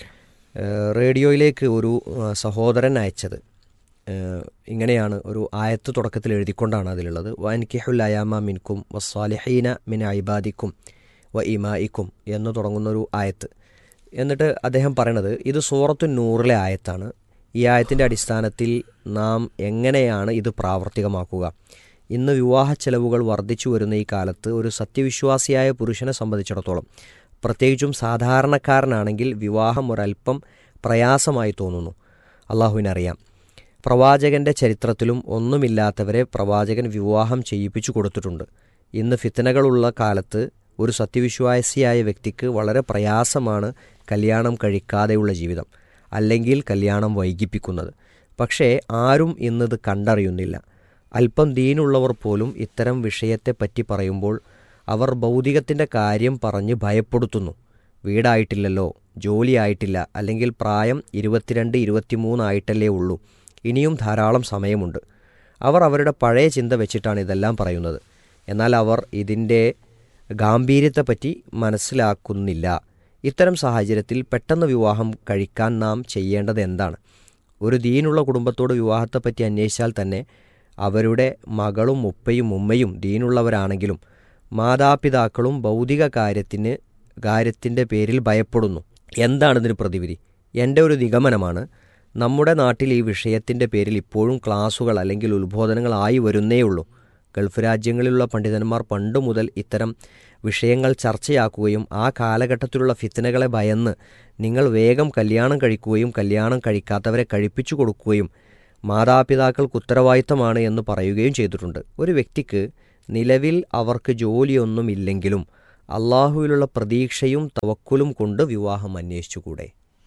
ഏഹ് റേഡിയോയിലേക്ക് ഒരു ആ, സഹോദരൻ അയച്ചത് ഏഹ് ഇങ്ങനെയാണ് ഒരു ആയത്ത് തുടക്കത്തിൽ എഴുതിക്കൊണ്ടാണ് അതിലുള്ളത് വൻകിഹുൽ അയാമ മിൻകും വസ്വാലിഹീന മിൻ ഐബാദിക്കും വ ഇമായിക്കും എന്ന് തുടങ്ങുന്ന ഒരു ആയത്ത് എന്നിട്ട് അദ്ദേഹം പറയണത് ഇത് സൂറത്തു നൂറിലെ ആയത്താണ് ഈ ആയത്തിൻ്റെ അടിസ്ഥാനത്തിൽ നാം എങ്ങനെയാണ് ഇത് പ്രാവർത്തികമാക്കുക ഇന്ന് വിവാഹ ചെലവുകൾ വർദ്ധിച്ചു വരുന്ന ഈ കാലത്ത് ഒരു സത്യവിശ്വാസിയായ പുരുഷനെ സംബന്ധിച്ചിടത്തോളം പ്രത്യേകിച്ചും സാധാരണക്കാരനാണെങ്കിൽ വിവാഹം ഒരല്പം പ്രയാസമായി തോന്നുന്നു അള്ളാഹുവിനറിയാം പ്രവാചകന്റെ ചരിത്രത്തിലും ഒന്നുമില്ലാത്തവരെ പ്രവാചകൻ വിവാഹം ചെയ്യിപ്പിച്ചു കൊടുത്തിട്ടുണ്ട് ഇന്ന് ഫിത്തനകളുള്ള കാലത്ത് ഒരു സത്യവിശ്വാസിയായ വ്യക്തിക്ക് വളരെ പ്രയാസമാണ് കല്യാണം കഴിക്കാതെയുള്ള ജീവിതം അല്ലെങ്കിൽ കല്യാണം വൈകിപ്പിക്കുന്നത് പക്ഷേ ആരും ഇന്നത് കണ്ടറിയുന്നില്ല അല്പം ദീനുള്ളവർ പോലും ഇത്തരം വിഷയത്തെപ്പറ്റി പറയുമ്പോൾ അവർ ഭൗതികത്തിൻ്റെ കാര്യം പറഞ്ഞ് ഭയപ്പെടുത്തുന്നു വീടായിട്ടില്ലല്ലോ ജോലിയായിട്ടില്ല അല്ലെങ്കിൽ പ്രായം ഇരുപത്തിരണ്ട് ഇരുപത്തിമൂന്നായിട്ടല്ലേ ഉള്ളൂ ഇനിയും ധാരാളം സമയമുണ്ട് അവർ അവരുടെ പഴയ ചിന്ത വെച്ചിട്ടാണ് ഇതെല്ലാം പറയുന്നത് എന്നാൽ അവർ ഇതിൻ്റെ ഗാംഭീര്യത്തെപ്പറ്റി മനസ്സിലാക്കുന്നില്ല ഇത്തരം സാഹചര്യത്തിൽ പെട്ടെന്ന് വിവാഹം കഴിക്കാൻ നാം ചെയ്യേണ്ടത് എന്താണ് ഒരു ദീനുള്ള കുടുംബത്തോട് വിവാഹത്തെപ്പറ്റി അന്വേഷിച്ചാൽ തന്നെ അവരുടെ മകളും ഉപ്പയും ഉമ്മയും ദീനുള്ളവരാണെങ്കിലും മാതാപിതാക്കളും ഭൗതിക കാര്യത്തിന് കാര്യത്തിൻ്റെ പേരിൽ ഭയപ്പെടുന്നു എന്താണ് ഇതിന് പ്രതിവിധി എൻ്റെ ഒരു നിഗമനമാണ് നമ്മുടെ നാട്ടിൽ ഈ വിഷയത്തിൻ്റെ പേരിൽ ഇപ്പോഴും ക്ലാസുകൾ അല്ലെങ്കിൽ ഉത്ബോധനങ്ങളായി വരുന്നേയുള്ളൂ ഗൾഫ് രാജ്യങ്ങളിലുള്ള പണ്ഡിതന്മാർ പണ്ട് മുതൽ ഇത്തരം വിഷയങ്ങൾ ചർച്ചയാക്കുകയും ആ കാലഘട്ടത്തിലുള്ള ഫിത്തനകളെ ഭയന്ന് നിങ്ങൾ വേഗം കല്യാണം കഴിക്കുകയും കല്യാണം കഴിക്കാത്തവരെ കഴിപ്പിച്ചു കൊടുക്കുകയും മാതാപിതാക്കൾക്ക് ഉത്തരവാദിത്തമാണ് എന്ന് പറയുകയും ചെയ്തിട്ടുണ്ട് ഒരു വ്യക്തിക്ക് നിലവിൽ അവർക്ക് ജോലിയൊന്നുമില്ലെങ്കിലും അള്ളാഹുവിലുള്ള പ്രതീക്ഷയും തവക്കുലും കൊണ്ട് വിവാഹം അന്വേഷിച്ചുകൂടെ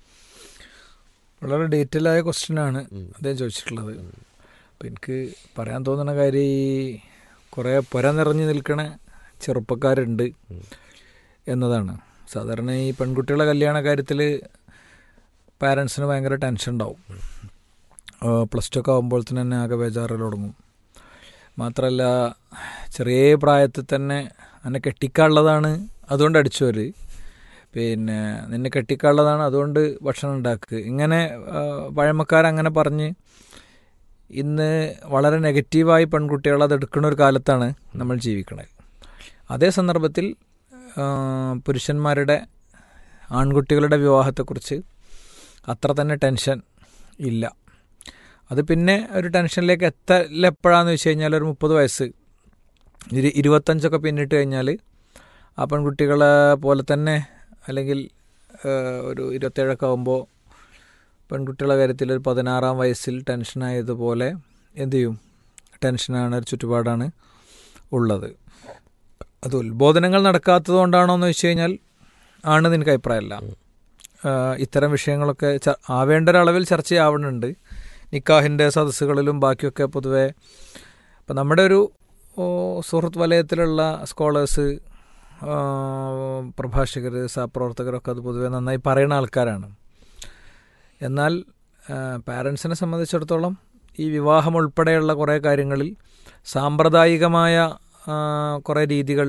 വളരെ ഡീറ്റെയിൽ ആയ ക്വസ്റ്റ്യൻ ആണ് അദ്ദേഹം ചോദിച്ചിട്ടുള്ളത് അപ്പം എനിക്ക് പറയാൻ തോന്നുന്ന കാര്യം ഈ കുറേ പുര നിറഞ്ഞു നിൽക്കണ ചെറുപ്പക്കാരുണ്ട് എന്നതാണ് സാധാരണ ഈ പെൺകുട്ടികളുടെ കല്യാണ കാര്യത്തിൽ പാരൻസിന് ഭയങ്കര ടെൻഷൻ ഉണ്ടാവും പ്ലസ് ടു ഒക്കെ ആകുമ്പോഴത്തേന് തന്നെ ആകെ ബേജാറിൽ തുടങ്ങും മാത്രമല്ല ചെറിയ പ്രായത്തിൽ തന്നെ എന്നെ കെട്ടിക്കാനുള്ളതാണ് അതുകൊണ്ട് അടിച്ചവർ പിന്നെ നിന്നെ കെട്ടിക്കാനുള്ളതാണ് അതുകൊണ്ട് ഭക്ഷണം ഉണ്ടാക്കുക ഇങ്ങനെ പഴമക്കാരങ്ങനെ പറഞ്ഞ് ഇന്ന് വളരെ നെഗറ്റീവായി പെൺകുട്ടികൾ അത് എടുക്കുന്ന ഒരു കാലത്താണ് നമ്മൾ ജീവിക്കുന്നത് അതേ സന്ദർഭത്തിൽ പുരുഷന്മാരുടെ ആൺകുട്ടികളുടെ വിവാഹത്തെക്കുറിച്ച് അത്ര തന്നെ ടെൻഷൻ ഇല്ല അത് പിന്നെ ഒരു ടെൻഷനിലേക്ക് എത്തൽ എപ്പോഴാന്ന് വെച്ച് കഴിഞ്ഞാൽ ഒരു മുപ്പത് വയസ്സ് ഇരു ഇരുപത്തഞ്ചൊക്കെ പിന്നിട്ട് കഴിഞ്ഞാൽ ആ പെൺകുട്ടികളെ പോലെ തന്നെ അല്ലെങ്കിൽ ഒരു ഇരുപത്തേഴൊക്കെ ആകുമ്പോൾ പെൺകുട്ടികളുടെ കാര്യത്തിൽ ഒരു പതിനാറാം വയസ്സിൽ ടെൻഷനായതുപോലെ എന്തു ചെയ്യും ടെൻഷനാണ് ഒരു ചുറ്റുപാടാണ് ഉള്ളത് അത് ഉത്ബോധനങ്ങൾ നടക്കാത്തത് കൊണ്ടാണോ എന്ന് വെച്ച് കഴിഞ്ഞാൽ ആണെന്ന് എനിക്ക് അഭിപ്രായമല്ല ഇത്തരം വിഷയങ്ങളൊക്കെ ആവേണ്ട ഒരളവിൽ ചർച്ചയാവുന്നുണ്ട് നിക്കാഹിൻ്റെ സദസ്സുകളിലും ബാക്കിയൊക്കെ പൊതുവെ ഇപ്പം നമ്മുടെ ഒരു സുഹൃത്ത് വലയത്തിലുള്ള സ്കോളേഴ്സ് പ്രഭാഷകർ സഹപ്രവർത്തകരൊക്കെ അത് പൊതുവെ നന്നായി പറയുന്ന ആൾക്കാരാണ് എന്നാൽ പാരൻസിനെ സംബന്ധിച്ചിടത്തോളം ഈ വിവാഹം ഉൾപ്പെടെയുള്ള കുറേ കാര്യങ്ങളിൽ സാമ്പ്രദായികമായ കുറേ രീതികൾ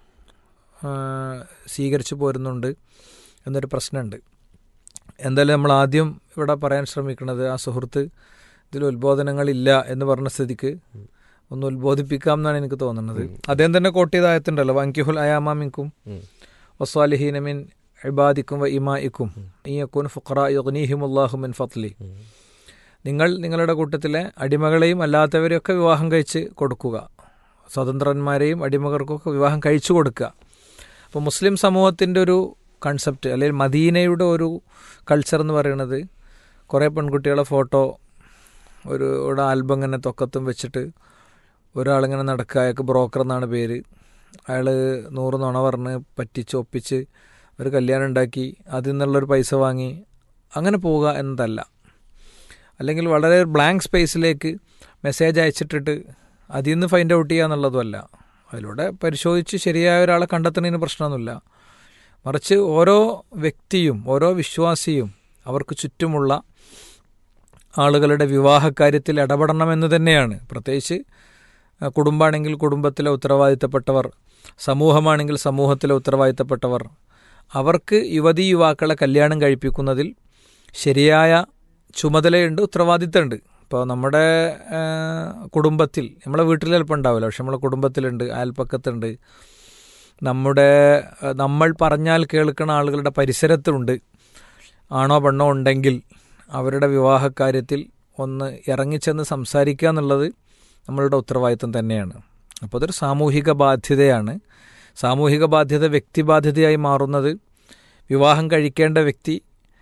സ്വീകരിച്ചു പോരുന്നുണ്ട് എന്നൊരു പ്രശ്നമുണ്ട് എന്തായാലും നമ്മൾ ആദ്യം ഇവിടെ പറയാൻ ശ്രമിക്കുന്നത് ആ സുഹൃത്ത് ഇതിൽ ഉത്ബോധനങ്ങളില്ല എന്ന് പറഞ്ഞ സ്ഥിതിക്ക് ഒന്ന് ഉത്ബോധിപ്പിക്കാം എന്നാണ് എനിക്ക് തോന്നുന്നത് അദ്ദേഹം തന്നെ കോട്ട് ചെയ്ത ആയത്തുണ്ടല്ലോ വങ്കിഹുൽ അയാമിക്കും വസ്വാലിഹീനമിൻ ഇബാദിക്കും വ ഇമായിക്കും ഈ അക്കൂൻ ഫുഖറ യുഗ്നീഹിമുല്ലാഹു മിൻ ഫത്ലി നിങ്ങൾ നിങ്ങളുടെ കൂട്ടത്തിലെ അടിമകളെയും അല്ലാത്തവരെയൊക്കെ വിവാഹം കഴിച്ച് കൊടുക്കുക സ്വതന്ത്രന്മാരെയും അടിമകൾക്കൊക്കെ വിവാഹം കഴിച്ചു കൊടുക്കുക അപ്പോൾ മുസ്ലിം സമൂഹത്തിൻ്റെ ഒരു കൺസെപ്റ്റ് അല്ലെങ്കിൽ മദീനയുടെ ഒരു കൾച്ചർ എന്ന് പറയുന്നത് കുറേ പെൺകുട്ടികളെ ഫോട്ടോ ഒരു ഇവിടെ ആൽബം ഇങ്ങനെ തൊക്കത്തും വെച്ചിട്ട് ഒരാളിങ്ങനെ നടക്കുക അയാൾക്ക് ബ്രോക്കർ എന്നാണ് പേര് അയാൾ നൂറ് നുണ പറഞ്ഞ് പറ്റിച്ച് ഒപ്പിച്ച് ഒരു കല്യാണം ഉണ്ടാക്കി അതിൽ നിന്നുള്ളൊരു പൈസ വാങ്ങി അങ്ങനെ പോവുക എന്നതല്ല അല്ലെങ്കിൽ വളരെ ബ്ലാങ്ക് സ്പേസിലേക്ക് മെസ്സേജ് അയച്ചിട്ടിട്ട് അതിൽ നിന്ന് ഫൈൻഡ് ഔട്ട് ചെയ്യുക എന്നുള്ളതുമല്ല അതിലൂടെ പരിശോധിച്ച് ശരിയായ ഒരാളെ കണ്ടെത്തുന്നതിന് പ്രശ്നമൊന്നുമില്ല മറിച്ച് ഓരോ വ്യക്തിയും ഓരോ വിശ്വാസിയും അവർക്ക് ചുറ്റുമുള്ള ആളുകളുടെ വിവാഹക്കാര്യത്തിൽ ഇടപെടണമെന്ന് തന്നെയാണ് പ്രത്യേകിച്ച് കുടുംബമാണെങ്കിൽ കുടുംബത്തിലെ ഉത്തരവാദിത്തപ്പെട്ടവർ സമൂഹമാണെങ്കിൽ സമൂഹത്തിലെ ഉത്തരവാദിത്തപ്പെട്ടവർ അവർക്ക് യുവതി യുവാക്കളെ കല്യാണം കഴിപ്പിക്കുന്നതിൽ ശരിയായ ചുമതലയുണ്ട് ഉത്തരവാദിത്തമുണ്ട് ഇപ്പോൾ നമ്മുടെ കുടുംബത്തിൽ നമ്മളെ വീട്ടിൽ ചിലപ്പോൾ ഉണ്ടാവില്ല പക്ഷെ നമ്മളെ കുടുംബത്തിലുണ്ട് അയൽപ്പക്കത്തുണ്ട് നമ്മുടെ നമ്മൾ പറഞ്ഞാൽ കേൾക്കുന്ന ആളുകളുടെ പരിസരത്തുണ്ട് ആണോ പെണ്ണോ ഉണ്ടെങ്കിൽ അവരുടെ വിവാഹക്കാര്യത്തിൽ ഒന്ന് ഇറങ്ങിച്ചെന്ന് സംസാരിക്കുക എന്നുള്ളത് നമ്മളുടെ ഉത്തരവാദിത്തം തന്നെയാണ് അപ്പോൾ അതൊരു സാമൂഹിക ബാധ്യതയാണ് സാമൂഹിക ബാധ്യത വ്യക്തിബാധ്യതയായി മാറുന്നത് വിവാഹം കഴിക്കേണ്ട വ്യക്തി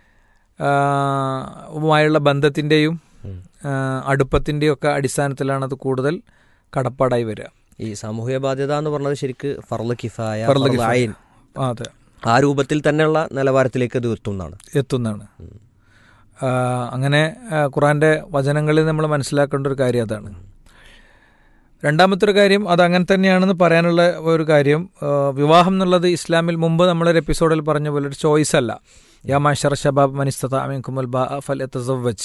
വുമായുള്ള ബന്ധത്തിൻ്റെയും അടുപ്പത്തിൻ്റെയും ഒക്കെ അടിസ്ഥാനത്തിലാണ് അത് കൂടുതൽ കടപ്പാടായി വരിക ഈ സാമൂഹിക ബാധ്യത എന്ന് പറഞ്ഞത് ശരിക്ക് ഫർള് കിഫായ ഫർള് ഫർള് കിഫായ. ഐൻ. അതെ ആ രൂപത്തിൽ തന്നെയുള്ള നിലവാരത്തിലേക്ക് അത് എത്തുന്നതാണ് എത്തുന്നതാണ് ആ, അങ്ങനെ ആ, ഖുറാന്റെ വചനങ്ങളിൽ നമ്മൾ മനസ്സിലാക്കേണ്ട ഒരു കാര്യം അതാണ് രണ്ടാമത്തെ ഒരു കാര്യം അത് അങ്ങനെ തന്നെയാണെന്ന് പറയാനുള്ള ഒരു കാര്യം ആ, വിവാഹം എന്നുള്ളത് ഇസ്ലാമിൽ മുമ്പ് നമ്മളൊരു എപ്പിസോഡിൽ പറഞ്ഞ പോലെ ഒരു ചോയ്സ് അല്ല യാ മാഷർ ഷബാബ് മനിസ്തത അമീൻ കുമൽ ബാ ഫൽ എത്തസവച്ച്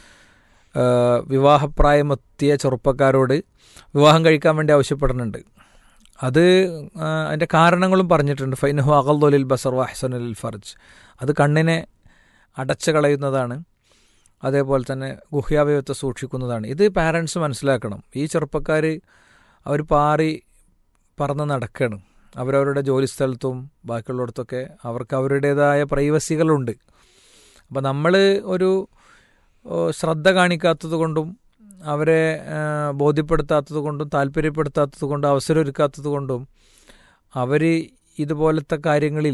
വിവാഹപ്രായമെത്തിയ ചെറുപ്പക്കാരോട് വിവാഹം കഴിക്കാൻ വേണ്ടി ആവശ്യപ്പെടുന്നുണ്ട് അത് ആ, അതിൻ്റെ കാരണങ്ങളും പറഞ്ഞിട്ടുണ്ട് ഫൈനഹു അകൽദോലിൽ ബസർ വാഹ്സനുൽ ഫർജ് അത് കണ്ണിനെ അടച്ചു കളയുന്നതാണ് അതേപോലെ തന്നെ ഗുഹ്യാവയവത്തെ സൂക്ഷിക്കുന്നതാണ് ഇത് പാരൻസ് മനസ്സിലാക്കണം ഈ ചെറുപ്പക്കാർ അവർ പാറി പറന്ന് നടക്കുകയാണ് അവരവരുടെ ജോലി സ്ഥലത്തും ബാക്കിയുള്ളിടത്തൊക്കെ അവർക്ക് അവരുടേതായ പ്രൈവസികളുണ്ട് അപ്പം നമ്മൾ ഒരു ഓ, ശ്രദ്ധ കാണിക്കാത്തത് കൊണ്ടും അവരെ ആ, ബോധ്യപ്പെടുത്താത്തത് കൊണ്ടും താല്പര്യപ്പെടുത്താത്തത് കൊണ്ടും അവസരം ഒരുക്കാത്തത് കൊണ്ടും അവർ ഇതുപോലത്തെ കാര്യങ്ങളിൽ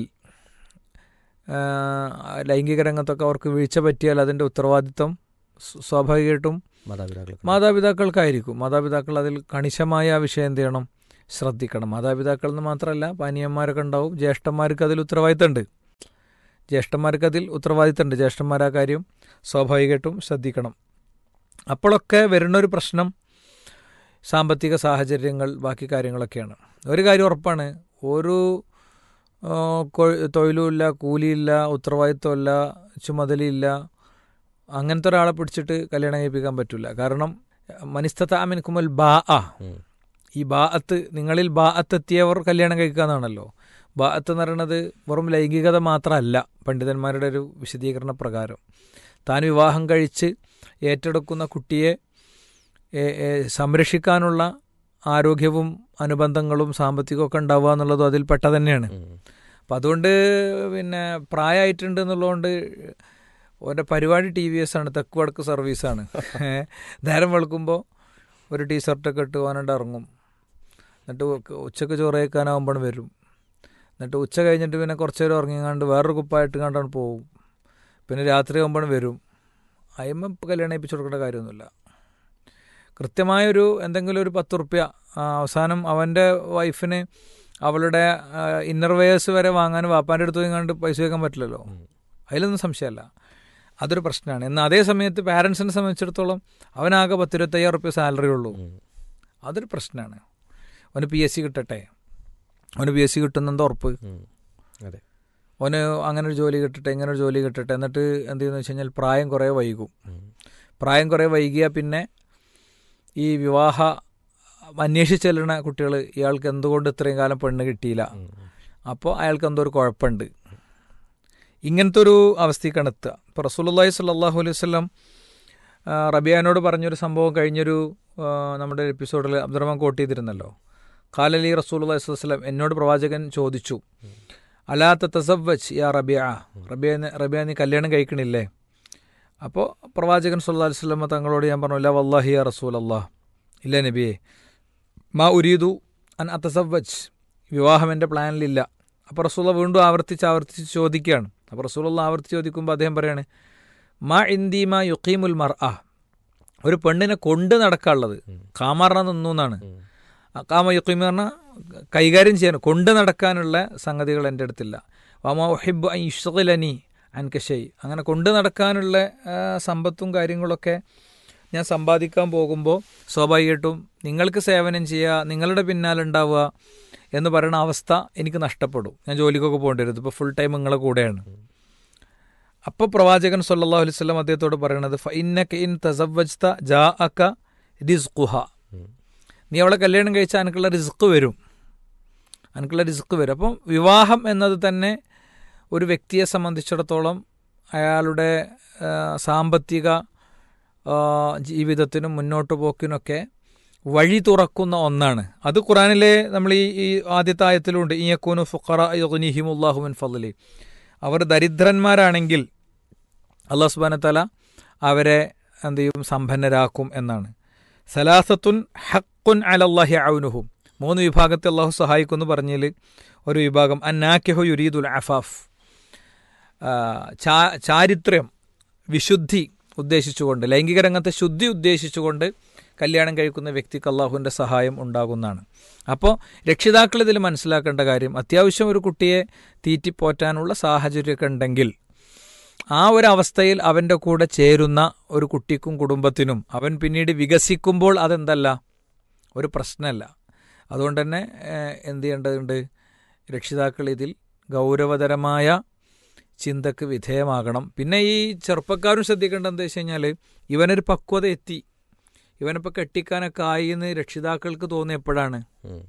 ആ, ലൈംഗിക രംഗത്തൊക്കെ അവർക്ക് വീഴ്ച പറ്റിയാൽ അതിൻ്റെ ഉത്തരവാദിത്വം സ്വ- സ്വാഭാവികമായിട്ടും മാതാപിതാക്കൾക്ക് മാതാപിതാക്കൾക്കായിരിക്കും മാതാപിതാക്കൾ അതിൽ കണിശമായ ആ വിഷയം എന്ത് ചെയ്യണം ശ്രദ്ധിക്കണം മാതാപിതാക്കൾ എന്ന് മാത്രമല്ല പാനീയന്മാരൊക്കെ ഉണ്ടാവും ജ്യേഷ്ഠന്മാർക്ക് അതിൽ ഉത്തരവാദിത്തമുണ്ട് ജ്യേഷ്ഠന്മാർക്ക് അതിൽ ഉത്തരവാദിത്തമുണ്ട് ജ്യേഷ്ഠന്മാർ ആ കാര്യം സ്വാഭാവികമായിട്ടും ശ്രദ്ധിക്കണം അപ്പോഴൊക്കെ വരുന്നൊരു പ്രശ്നം സാമ്പത്തിക സാഹചര്യങ്ങൾ ബാക്കി കാര്യങ്ങളൊക്കെയാണ് ഒരു കാര്യം ഉറപ്പാണ് ഒരു ആ, കൊ- തൊഴിലുമില്ല കൂലിയില്ല ഉത്തരവാദിത്വമില്ല ചുമതലയില്ല അങ്ങനത്തെ ഒരാളെ പിടിച്ചിട്ട് കല്യാണം കഴിപ്പിക്കാൻ പറ്റില്ല കാരണം മനിസ്തത്ത അമിൻ കുമൽ ബാ ആ ഈ ബാഅത്ത് നിങ്ങളിൽ ബാഅത്ത് എത്തിയവർ കല്യാണം കഴിക്കാന്നാണല്ലോ ബാഅത്ത് എന്ന് പറയുന്നത് വെറും ലൈംഗികത മാത്രമല്ല പണ്ഡിതന്മാരുടെ ഒരു വിശദീകരണ പ്രകാരം താൻ വിവാഹം കഴിച്ച് ഏറ്റെടുക്കുന്ന കുട്ടിയെ ഏ, ഏ, സംരക്ഷിക്കാനുള്ള ആരോഗ്യവും അനുബന്ധങ്ങളും സാമ്പത്തികവും ഒക്കെ ഉണ്ടാവുക എന്നുള്ളതും അതിൽ പെട്ട തന്നെയാണ് അപ്പം അതുകൊണ്ട് പിന്നെ പ്രായമായിട്ടുണ്ട് എന്നുള്ളതുകൊണ്ട് ഓൻ്റെ പരിപാടി ടി വി എസ് ആണ് തെക്ക് വടക്ക് സർവീസാണ് നേരം വെളുക്കുമ്പോൾ ഒരു ടീഷർട്ടൊക്കെ ഇട്ട് ഓനണ്ട് ഇറങ്ങും എന്നിട്ട് ഉ- ഉച്ചക്ക് ചോറ് കഴിക്കാനാവുമ്പോൾ വരും എന്നിട്ട് ഉച്ച കഴിഞ്ഞിട്ട് പിന്നെ കുറച്ച് നേരം ഉറങ്ങിങ്ങാണ്ട് വേറൊരു കുപ്പായിട്ട് കണ്ടാണ് പോവും പിന്നെ രാത്രി ആകുമ്പോൾ വരും അയ്യമ്മ ഇപ്പം കല്യാണം കഴിപ്പിച്ച് കൊടുക്കേണ്ട കാര്യമൊന്നുമില്ല കൃത്യമായൊരു എന്തെങ്കിലും ഒരു പത്ത് റുപ്യ അവസാനം അവൻ്റെ വൈഫിന് അവളുടെ ഇന്നർ വെയേഴ്സ് വരെ വാങ്ങാൻ വാപ്പാൻ്റെ അടുത്ത് പോയി കണ്ട് പൈസ വെക്കാൻ പറ്റില്ലല്ലോ അതിലൊന്നും സംശയമല്ല അതൊരു പ്രശ്നമാണ് എന്നാൽ അതേ സമയത്ത് പാരൻസിനെ സംബന്ധിച്ചിടത്തോളം അവനാകെ പത്തിരുപത്തയ്യായിരം റുപ്യ സാലറി ഉള്ളൂ അതൊരു പ്രശ്നമാണ് അവന് പി എസ് സി കിട്ടട്ടെ അവന് പി എസ് സി കിട്ടുന്നെന്താ ഉറപ്പ് അതെ അവന് അങ്ങനെ ഒരു ജോലി കിട്ടട്ടെ ഇങ്ങനെ ഒരു ജോലി കിട്ടട്ടെ എന്നിട്ട് എന്ത് ചെയ്യുന്നു വെച്ച് കഴിഞ്ഞാൽ പ്രായം കുറേ വൈകും പ്രായം കുറേ വൈകിയാൽ പിന്നെ ഈ വിവാഹ അന്വേഷിച്ച് ചെല്ലുന്ന കുട്ടികൾ ഇയാൾക്ക് എന്തുകൊണ്ട് ഇത്രയും കാലം പെണ്ണ് കിട്ടിയില്ല അപ്പോൾ അയാൾക്ക് എന്തോ ഒരു കുഴപ്പമുണ്ട് ഇങ്ങനത്തെ ഒരു അവസ്ഥയ്ക്കാണ് എത്തുക ഇപ്പോൾ റസൂലുള്ളാഹി സ്വല്ലല്ലാഹു അലൈഹി വസല്ലം ആ, റബിയാനോട് പറഞ്ഞൊരു സംഭവം കഴിഞ്ഞൊരു ആ, നമ്മുടെ എപ്പിസോഡിൽ അബ്ദുറഹ്മാൻ കോട്ട് ചെയ്തിരുന്നല്ലോ കാലലി റസൂലുള്ളാഹി സ്വല്ലല്ലാഹു അലൈഹി വസല്ലം എന്നോട് പ്രവാചകൻ ചോദിച്ചു അലാത്ത തസവ്വജ് യാ റബിയ റബിയ റബിയ നീ കല്യാണം കഴിക്കണില്ലേ അപ്പോൾ പ്രവാചകൻ സല്ലല്ലാഹു അലൈഹി വസല്ലം തങ്ങളോട് ഞാൻ പറഞ്ഞു ല വല്ലാഹി യാ റസൂൽ അല്ലാഹ് ഇല്ല നബിയെ മാ ഉരീദു അൻ അത്തസവ്വജ് വിവാഹം എൻ്റെ പ്ലാനിലില്ല അപ്പോൾ റസൂള്ള വീണ്ടും ആവർത്തിച്ച് ആവർത്തിച്ച് ചോദിക്കുകയാണ് അപ്പോൾ റസൂലുള്ള ആവർത്തിച്ച് ചോദിക്കുമ്പോൾ അദ്ദേഹം പറയാണ് മാ ഇന്ദി മാ യുക്കീമുൽ മർ ആ ഒരു പെണ്ണിനെ കൊണ്ട് നടക്കാനുള്ളത് കാമാറ നിന്നു എന്നാണ് കാമ യുക്കീം പറഞ്ഞാൽ കൈകാര്യം ചെയ്യാൻ കൊണ്ട് നടക്കാനുള്ള സംഗതികൾ എൻ്റെ അടുത്തില്ല വാമ ഒഹിബ് ഐ ഇഷ്ലനി അൻകഷയ് അങ്ങനെ കൊണ്ട് നടക്കാനുള്ള ആ, സമ്പത്തും കാര്യങ്ങളൊക്കെ ഞാൻ സമ്പാദിക്കാൻ പോകുമ്പോൾ സ്വാഭാവികമായിട്ടും നിങ്ങൾക്ക് സേവനം ചെയ്യുക നിങ്ങളുടെ പിന്നാലെ ഉണ്ടാവുക എന്ന് പറയുന്ന അവസ്ഥ എനിക്ക് നഷ്ടപ്പെടും ഞാൻ ജോലിക്കൊക്കെ പോകേണ്ടി വരും ഇപ്പോൾ ഫുൾ ടൈം നിങ്ങളെ കൂടെയാണ് അപ്പോൾ പ്രവാചകൻ സല്ലല്ലാഹു അലൈഹി വസല്ലം അദ്ദേഹത്തോട് പറയണത് ഫഇന്നക ഇൻ തസവ്വജ്ത ജാഅക റിസ്ഖുഹ നീ അവളെ കല്യാണം കഴിച്ചാൽ എനിക്കുള്ള റിസ്ക് വരും എനിക്കുള്ള റിസ്ക് വരും അപ്പം വിവാഹം എന്നത് തന്നെ ഒരു വ്യക്തിയെ സംബന്ധിച്ചിടത്തോളം അയാളുടെ ആ, സാമ്പത്തിക ആ, ജീവിതത്തിനും മുന്നോട്ട് പോക്കിനൊക്കെ വഴി തുറക്കുന്ന ഒന്നാണ് അത് ഖുറാനിലെ നമ്മൾ ഈ ഈ ആദ്യത്തെ ആയത്തിലുണ്ട് ഇയക്കൂനു ഫുഖറ യുഗ്നിഹിമുല്ലാഹുമിൻ ഫضലി അവർ ദരിദ്രന്മാരാണെങ്കിൽ അള്ളാഹു സുബാന തല അവരെ എന്ത് ചെയ്യും സമ്പന്നരാക്കും എന്നാണ് സലാസത്തുൻ ഹക്കുൻ അലല്ലാഹി ഔനുഹും മൂന്ന് വിഭാഗത്തെ അള്ളാഹു സഹായിക്കുമെന്ന് പറഞ്ഞതിൽ ഒരു വിഭാഗം അന്നാക്കിഹു യുരീദുൽ അഫാഫ് ആ, ചാ- ചാരിത്രം വിശുദ്ധി ഉദ്ദേശിച്ചുകൊണ്ട് ലൈംഗിക രംഗത്തെ ശുദ്ധി ഉദ്ദേശിച്ചുകൊണ്ട് കല്യാണം കഴിക്കുന്ന വ്യക്തിക്ക് അള്ളാഹുവിൻ്റെ സഹായം ഉണ്ടാകുന്നതാണ് അപ്പോൾ രക്ഷിതാക്കൾ ഇതിൽ മനസ്സിലാക്കേണ്ട കാര്യം അത്യാവശ്യം ഒരു കുട്ടിയെ തീറ്റിപ്പോറ്റാനുള്ള സാഹചര്യമൊക്കെ ഉണ്ടെങ്കിൽ ആ ഒരു അവസ്ഥയിൽ അവൻ്റെ കൂടെ ചേരുന്ന ഒരു കുട്ടിക്കും കുടുംബത്തിനും അവൻ പിന്നീട് വികസിക്കുമ്പോൾ അതെന്തല്ല ഒരു പ്രശ്നമല്ല അതുകൊണ്ട് തന്നെ ഏഹ്, എന്ത് ചെയ്യേണ്ടതുണ്ട് രക്ഷിതാക്കൾ ഇതിൽ ഗൗരവതരമായ ചിന്തക്ക് വിധേയമാകണം പിന്നെ ഈ ചെറുപ്പക്കാരും ശ്രദ്ധിക്കേണ്ടത് എന്താ വെച്ച് കഴിഞ്ഞാൽ ഇവനൊരു പക്വത എത്തി ഇവനിപ്പോൾ കെട്ടിക്കാനൊക്കെ ആയി എന്ന് രക്ഷിതാക്കൾക്ക് തോന്നിയപ്പോഴാണ്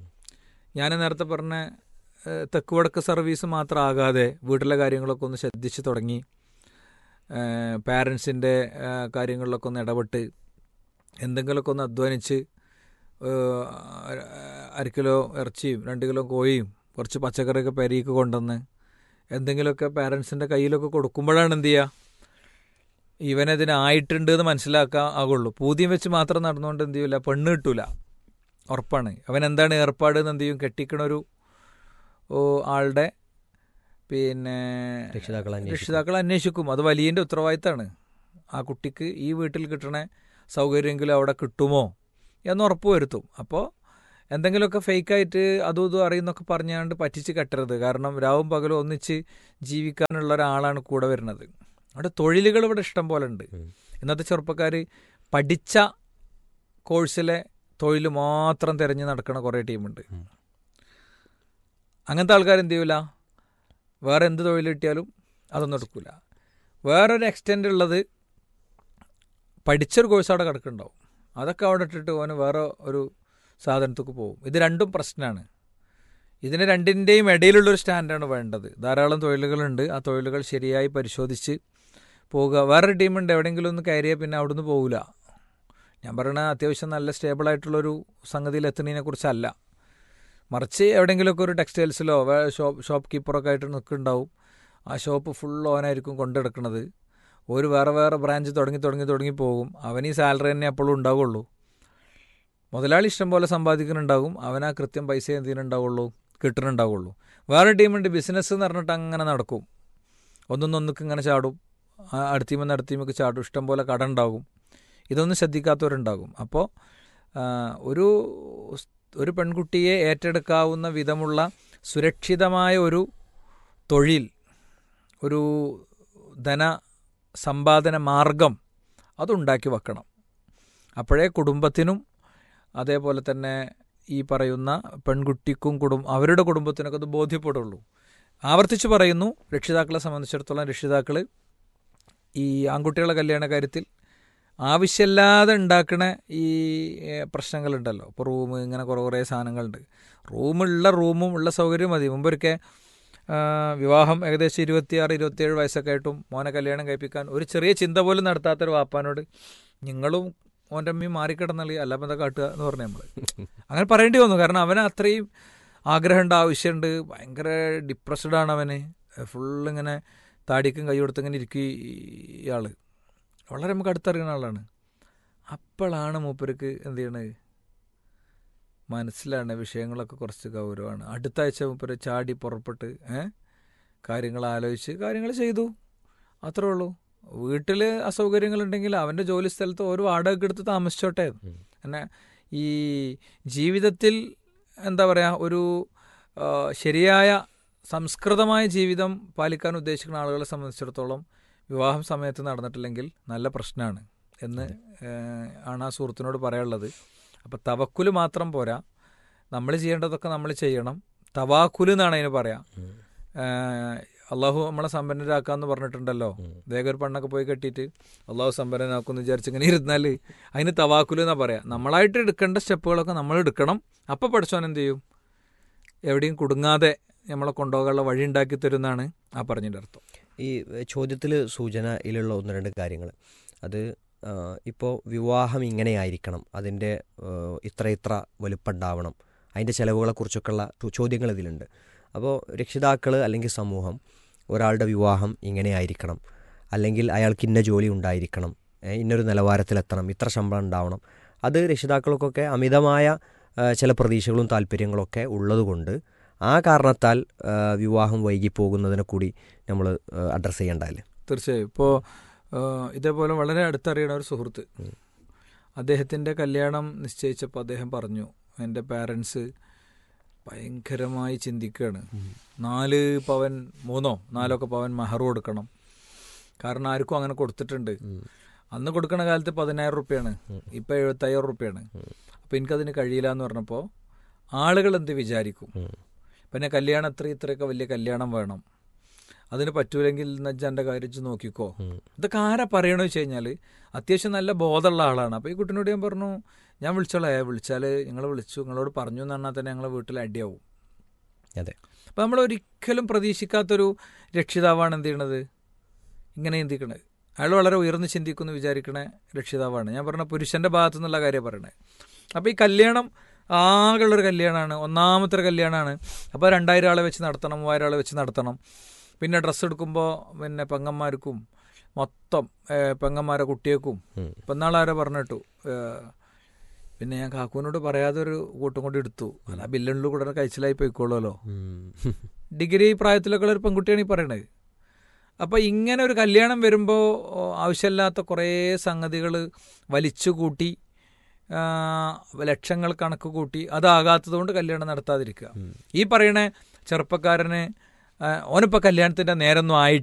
ഞാൻ നേരത്തെ പറഞ്ഞ ഏഹ്, തെക്ക് വടക്ക് സർവീസ് മാത്രമാകാതെ വീട്ടിലെ കാര്യങ്ങളൊക്കെ ഒന്ന് ശ്രദ്ധിച്ചു തുടങ്ങി പാരൻസിൻ്റെ കാര്യങ്ങളിലൊക്കെ ഒന്ന് ഇടപെട്ട് എന്തെങ്കിലുമൊക്കെ ഒന്ന് അധ്വാനിച്ച് ഏഹ്, അര കിലോ ഇറച്ചിയും രണ്ട് കിലോ കോഴിയും കുറച്ച് പച്ചക്കറിയൊക്കെ പെരീക്ക് കൊണ്ടുവന്ന് എന്തെങ്കിലുമൊക്കെ പാരൻസിൻ്റെ കയ്യിലൊക്കെ കൊടുക്കുമ്പോഴാണ് എന്ത് ചെയ്യുക ഇവനതിനായിട്ടുണ്ട് എന്ന് മനസ്സിലാക്കാൻ ആകുള്ളൂ പൂതിയും വെച്ച് മാത്രം നടന്നുകൊണ്ട് എന്ത് ചെയ്യില്ല പെണ്ണ് കിട്ടൂല ഉറപ്പാണ് അവൻ എന്താണ് ഏർപ്പാട് എന്ന് എന്ത് ചെയ്യും കെട്ടിക്കണൊരു ഓ, ആളുടെ പിന്നെ രക്ഷിതാക്കൾ അന്വേഷിക്കും. രക്ഷിതാക്കൾ അന്വേഷിക്കും അത് വലിയൻ്റെ ഉത്തരവാദിത്തമാണ് ആ കുട്ടിക്ക് ഈ വീട്ടിൽ കിട്ടണ സൗകര്യമെങ്കിലും അവിടെ കിട്ടുമോ എന്ന് ഉറപ്പ് വരുത്തും അപ്പോൾ എന്തെങ്കിലുമൊക്കെ ഫേക്കായിട്ട് അതും ഇതും അറിയുന്നൊക്കെ പറഞ്ഞാണ്ട് പറ്റിച്ച് കെട്ടരുത് കാരണം രാവും പകലും ഒന്നിച്ച് ജീവിക്കാനുള്ള ഒരാളാണ് കൂടെ വരുന്നത് അവിടെ തൊഴിലുകൾ ഇവിടെ ഇഷ്ടം പോലെ ഉണ്ട് ഇന്നത്തെ ചെറുപ്പക്കാർ പഠിച്ച കോഴ്സിലെ തൊഴിൽ മാത്രം തിരഞ്ഞ് നടക്കുന്ന കുറേ ടീമുണ്ട് അങ്ങനത്തെ ആൾക്കാർ എന്ത് ചെയ്യൂല വേറെ എന്ത് തൊഴിൽ കിട്ടിയാലും അതൊന്നും എടുക്കില്ല വേറൊരു എക്സ്റ്റെൻഡ് ഉള്ളത് പഠിച്ചൊരു കോഴ്സ് അവിടെ കിടക്കുന്നുണ്ടാവും അതൊക്കെ അവിടെ ഇട്ടിട്ട് ഓന് വേറെ ഒരു സാധനത്തേക്ക് പോകും ഇത് രണ്ടും പ്രശ്നമാണ് ഇതിന് രണ്ടിൻ്റെയും ഇടയിലുള്ളൊരു സ്റ്റാൻഡാണ് വേണ്ടത് ധാരാളം തൊഴിലുകളുണ്ട് ആ തൊഴിലുകൾ ശരിയായി പരിശോധിച്ച് പോവുക വേറൊരു ടീമുണ്ട് എവിടെയെങ്കിലും ഒന്ന് കയറിയാൽ പിന്നെ അവിടുന്ന് പോകില്ല ഞാൻ പറയണ അത്യാവശ്യം നല്ല സ്റ്റേബിളായിട്ടുള്ളൊരു സംഗതിയിൽ എത്തുന്നതിനെ കുറിച്ചല്ല മറിച്ച് എവിടെയെങ്കിലുമൊക്കെ ഒരു ടെക്സ്റ്റൈൽസിലോ വേ- ഷോപ്പ് ഷോപ്പ് കീപ്പറൊക്കെ ആയിട്ട് നിൽക്കുന്നുണ്ടാവും ആ ഷോപ്പ് ഫുൾ ഓനായിരിക്കും കൊണ്ടെടുക്കുന്നത് ഒരു വേറെ വേറെ ബ്രാഞ്ച് തുടങ്ങി തുടങ്ങി തുടങ്ങി പോകും അവൻ ഈ സാലറി തന്നെ എപ്പോഴും ഉണ്ടാവുള്ളൂ മുതലാളി ഇഷ്ടം പോലെ സമ്പാദിക്കുന്നുണ്ടാകും അവൻ ആ കൃത്യം പൈസ എന്തിനുണ്ടാവുള്ളൂ കിട്ടുന്നുണ്ടാവുള്ളൂ വേറെ ടീമുണ്ട് ബിസിനസ് എന്ന് പറഞ്ഞിട്ട് അങ്ങനെ നടക്കും ഒന്നൊന്നൊന്നൊക്കെ ഇങ്ങനെ ചാടും ആ അടുത്തീമെന്ന് അടുത്തീമൊക്കെ ചാടും ഇഷ്ടം പോലെ കട ഉണ്ടാകും ഇതൊന്നും ശ്രദ്ധിക്കാത്തവരുണ്ടാകും അപ്പോൾ ഒരു ഒരു പെൺകുട്ടിയെ ഏറ്റെടുക്കാവുന്ന വിധമുള്ള സുരക്ഷിതമായ ഒരു തൊഴിൽ ഒരു ധന സമ്പാദന മാർഗം അതുണ്ടാക്കി വെക്കണം അപ്പോഴേ കുടുംബത്തിനും അതേപോലെ തന്നെ ഈ പറയുന്ന പെൺകുട്ടിക്കും കുടും അവരുടെ കുടുംബത്തിനൊക്കെ അത് ബോധ്യപ്പെടുള്ളൂ ആവർത്തിച്ച് പറയുന്നു രക്ഷിതാക്കളെ സംബന്ധിച്ചിടത്തോളം രക്ഷിതാക്കൾ ഈ ആൺകുട്ടികളെ കല്യാണ കാര്യത്തിൽ ആവശ്യമില്ലാതെ ഉണ്ടാക്കുന്ന ഈ ഏഹ്, പ്രശ്നങ്ങളുണ്ടല്ലോ ഇപ്പോൾ റൂം ഇങ്ങനെ കുറേ കുറേ സാധനങ്ങളുണ്ട് റൂമുള്ള റൂമും ഉള്ള സൗകര്യം മതി മുമ്പൊരിക്കെ ആ, വിവാഹം ഏകദേശം ഇരുപത്തിയാറ് ഇരുപത്തിയേഴ് വയസ്സൊക്കെ ആയിട്ടും മോനെ കല്യാണം കഴിപ്പിക്കാൻ ഒരു ചെറിയ ചിന്ത പോലും നടത്താത്തൊരു വാപ്പാനോട് നിങ്ങളും ഓൻ്റെ അമ്മയും മാറിക്കിടന്നള്ളി അല്ലാപ്പം എന്താ കാട്ടുക എന്ന് പറഞ്ഞു നമ്മൾ അങ്ങനെ പറയേണ്ടി വന്നു കാരണം അവന് അത്രയും ആഗ്രഹമുണ്ട് ആവശ്യമുണ്ട് ഭയങ്കര ഡിപ്രസ്ഡ് ആണ് അവന് ഫുള്ളിങ്ങനെ താടിക്കും കൈ കൊടുത്ത് ഇങ്ങനെ ഇരിക്കും ഇയാൾ വളരെ നമുക്ക് അടുത്തറിയുന്ന ആളാണ് അപ്പോഴാണ് മൂപ്പർക്ക് എന്ത് ചെയ്യണത് മനസ്സിലാണ് വിഷയങ്ങളൊക്കെ കുറച്ച് ഗൗരവമാണ് അടുത്ത ആഴ്ച മൂപ്പര് ചാടി പുറപ്പെട്ട് ഏ കാര്യങ്ങൾ ആലോചിച്ച് കാര്യങ്ങൾ ചെയ്തു അത്രേ ഉള്ളൂ വീട്ടിൽ അസൗകര്യങ്ങളുണ്ടെങ്കിൽ അവൻ്റെ ജോലി സ്ഥലത്ത് ഓരോ വാടക എടുത്ത് താമസിച്ചോട്ടെ പിന്നെ ഈ ജീവിതത്തിൽ എന്താ പറയുക ഒരു ആ, ശരിയായ സംസ്കൃതമായ ജീവിതം പാലിക്കാൻ ഉദ്ദേശിക്കുന്ന ആളുകളെ സംബന്ധിച്ചിടത്തോളം വിവാഹം സമയത്ത് നടന്നിട്ടില്ലെങ്കിൽ നല്ല പ്രശ്നമാണ് എന്ന് ഏഹ്, ആണ് ആ സുഹൃത്തിനോട് പറയാനുള്ളത് അപ്പോൾ തവക്കുല് മാത്രം പോരാ നമ്മൾ ചെയ്യേണ്ടതൊക്കെ നമ്മൾ ചെയ്യണം തവാക്കുല് എന്നാണ് അതിന് പറയാം ഏഹ്, അള്ളാഹു നമ്മളെ സമ്പന്നരാക്കാന്ന് പറഞ്ഞിട്ടുണ്ടല്ലോ വേഗം ഒരു പെണ്ണൊക്കെ പോയി കെട്ടിയിട്ട് അള്ളാഹു സമ്പന്നനാക്കുമെന്ന് വിചാരിച്ച് ഇങ്ങനെ ഇരുന്നാൽ അതിന് തവാക്കുല് എന്നാ പറയാം നമ്മളായിട്ട് എടുക്കേണ്ട സ്റ്റെപ്പുകളൊക്കെ നമ്മൾ എടുക്കണം അപ്പോൾ പഠിച്ചോൻ എന്ത് ചെയ്യും എവിടെയും കുടുങ്ങാതെ നമ്മളെ കൊണ്ടുപോകാനുള്ള വഴി ഉണ്ടാക്കി തരുന്നതാണ് ആ പറഞ്ഞതിൻ്റെ അർത്ഥം ഈ ചോദ്യത്തിൽ സൂചനയിലുള്ള ഒന്ന് രണ്ട് കാര്യങ്ങൾ അത് ഇപ്പോൾ വിവാഹം ഇങ്ങനെയായിരിക്കണം അതിൻ്റെ ആ, ഇത്ര ഇത്ര വലുപ്പമുണ്ടാവണം അതിൻ്റെ ചിലവുകളെക്കുറിച്ചൊക്കെയുള്ള ചോ- ചോദ്യങ്ങൾ ഇതിലുണ്ട് അപ്പോൾ രക്ഷിതാക്കൾ അല്ലെങ്കിൽ സമൂഹം ഒരാളുടെ വിവാഹം ഇങ്ങനെയായിരിക്കണം അല്ലെങ്കിൽ അയാൾക്ക് ഇന്ന ജോലി ഉണ്ടായിരിക്കണം ഏ, ഇന്നൊരു നിലവാരത്തിലെത്തണം ഇത്ര ശമ്പളം ഉണ്ടാവണം അത് രക്ഷിതാക്കൾക്കൊക്കെ അമിതമായ ആ, ചില പ്രതീക്ഷകളും താല്പര്യങ്ങളൊക്കെ ഉള്ളതുകൊണ്ട് ആ കാരണത്താൽ ആ, വിവാഹം വൈകിപ്പോകുന്നതിനെ കൂടി നമ്മൾ അഡ്രസ്സ് ചെയ്യേണ്ടതല്ലേ തീർച്ചയായും ഇപ്പോൾ ഇതേപോലെ വളരെ അടുത്തറിയണ ഒരു സുഹൃത്ത് അദ്ദേഹത്തിൻ്റെ കല്യാണം നിശ്ചയിച്ചപ്പോൾ അദ്ദേഹം പറഞ്ഞു എൻ്റെ പാരൻസ് ഭയങ്കരമായി ചിന്തിക്കുകയാണ് നാല് പവൻ മൂന്നോ നാലൊക്കെ പവൻ മഹർ കൊടുക്കണം കാരണം ആർക്കും അങ്ങനെ കൊടുത്തിട്ടുണ്ട് അന്ന് കൊടുക്കണ കാലത്ത് പതിനായിരം റുപ്യാണ് ഇപ്പം എഴുപത്തയ്യായിരം റുപ്യാണ് അപ്പം എനിക്കതിന് കഴിയില്ല എന്ന് പറഞ്ഞപ്പോൾ ആളുകൾ എന്ത് വിചാരിക്കും പിന്നെ കല്യാണം ഇത്ര ഇത്രയൊക്കെ വലിയ കല്യാണം വേണം അതിന് പറ്റൂലെങ്കിൽ നജ്ജാൻ്റെ കാര്യം വെച്ച് നോക്കിക്കോ ഇതൊക്കെ ആരാ പറയണമെന്ന് വെച്ച് കഴിഞ്ഞാൽ അത്യാവശ്യം നല്ല ബോധമുള്ള ആളാണ് അപ്പോൾ ഈ കുട്ടീനോട് ഞാൻ പറഞ്ഞു ഞാൻ വിളിച്ചോളേ വിളിച്ചാൽ നിങ്ങൾ വിളിച്ചു നിങ്ങളോട് പറഞ്ഞു എന്ന് പറഞ്ഞാൽ തന്നെ ഞങ്ങളെ വീട്ടിൽ അടിയാവും അതെ അപ്പോൾ നമ്മൾ ഒരിക്കലും പ്രതീക്ഷിക്കാത്തൊരു രക്ഷിതാവാണ് എന്ത് ചെയ്യണത് ഇങ്ങനെ ചിന്തിക്കണത് അയാൾ വളരെ ഉയർന്ന് ചിന്തിക്കുന്നു വിചാരിക്കണ രക്ഷിതാവാണ് ഞാൻ പറഞ്ഞ പുരുഷന്റെ ഭാഗത്തു നിന്നുള്ള കാര്യം പറയണേ അപ്പോൾ ഈ കല്യാണം ആകെയുള്ളൊരു കല്യാണമാണ് ഒന്നാമത്തെ ഒരു കല്യാണമാണ് അപ്പോൾ രണ്ടായിരം ആളെ വെച്ച് നടത്തണം മൂവായിരം ആളെ വെച്ച് നടത്തണം പിന്നെ ഡ്രസ്സ് എടുക്കുമ്പോൾ പിന്നെ പെങ്ങന്മാർക്കും മൊത്തം ഏഹ്, പെങ്ങന്മാരെ കുട്ടിയേക്കും ഇപ്പം ഇന്നാളാരോ പറഞ്ഞിട്ടു ഏഹ്, പിന്നെ ഞാൻ കാക്കുവിനോട് പറയാതെ ഒരു കൂട്ടം കൊണ്ട് എടുത്തു അല്ല ആ ബില്ലുള്ളിൽ കൂടെ കഴിച്ചിലായി പോയിക്കോളുമല്ലോ ഡിഗ്രി പ്രായത്തിലൊക്കെ ഒരു പെൺകുട്ടിയാണ് ഈ പറയണത് അപ്പോൾ ഇങ്ങനെ ഒരു കല്യാണം വരുമ്പോൾ ആവശ്യമില്ലാത്ത കുറേ സംഗതികൾ വലിച്ചു കൂട്ടി ആ, ലക്ഷങ്ങൾ കണക്ക് കൂട്ടി അതാകാത്തത് കൊണ്ട് കല്യാണം നടത്താതിരിക്കുക ഈ പറയണ ചെറുപ്പക്കാരന് ആ, ഓനിപ്പോൾ കല്യാണത്തിൻ്റെ നേരൊന്നും ആയിട്ടില്ല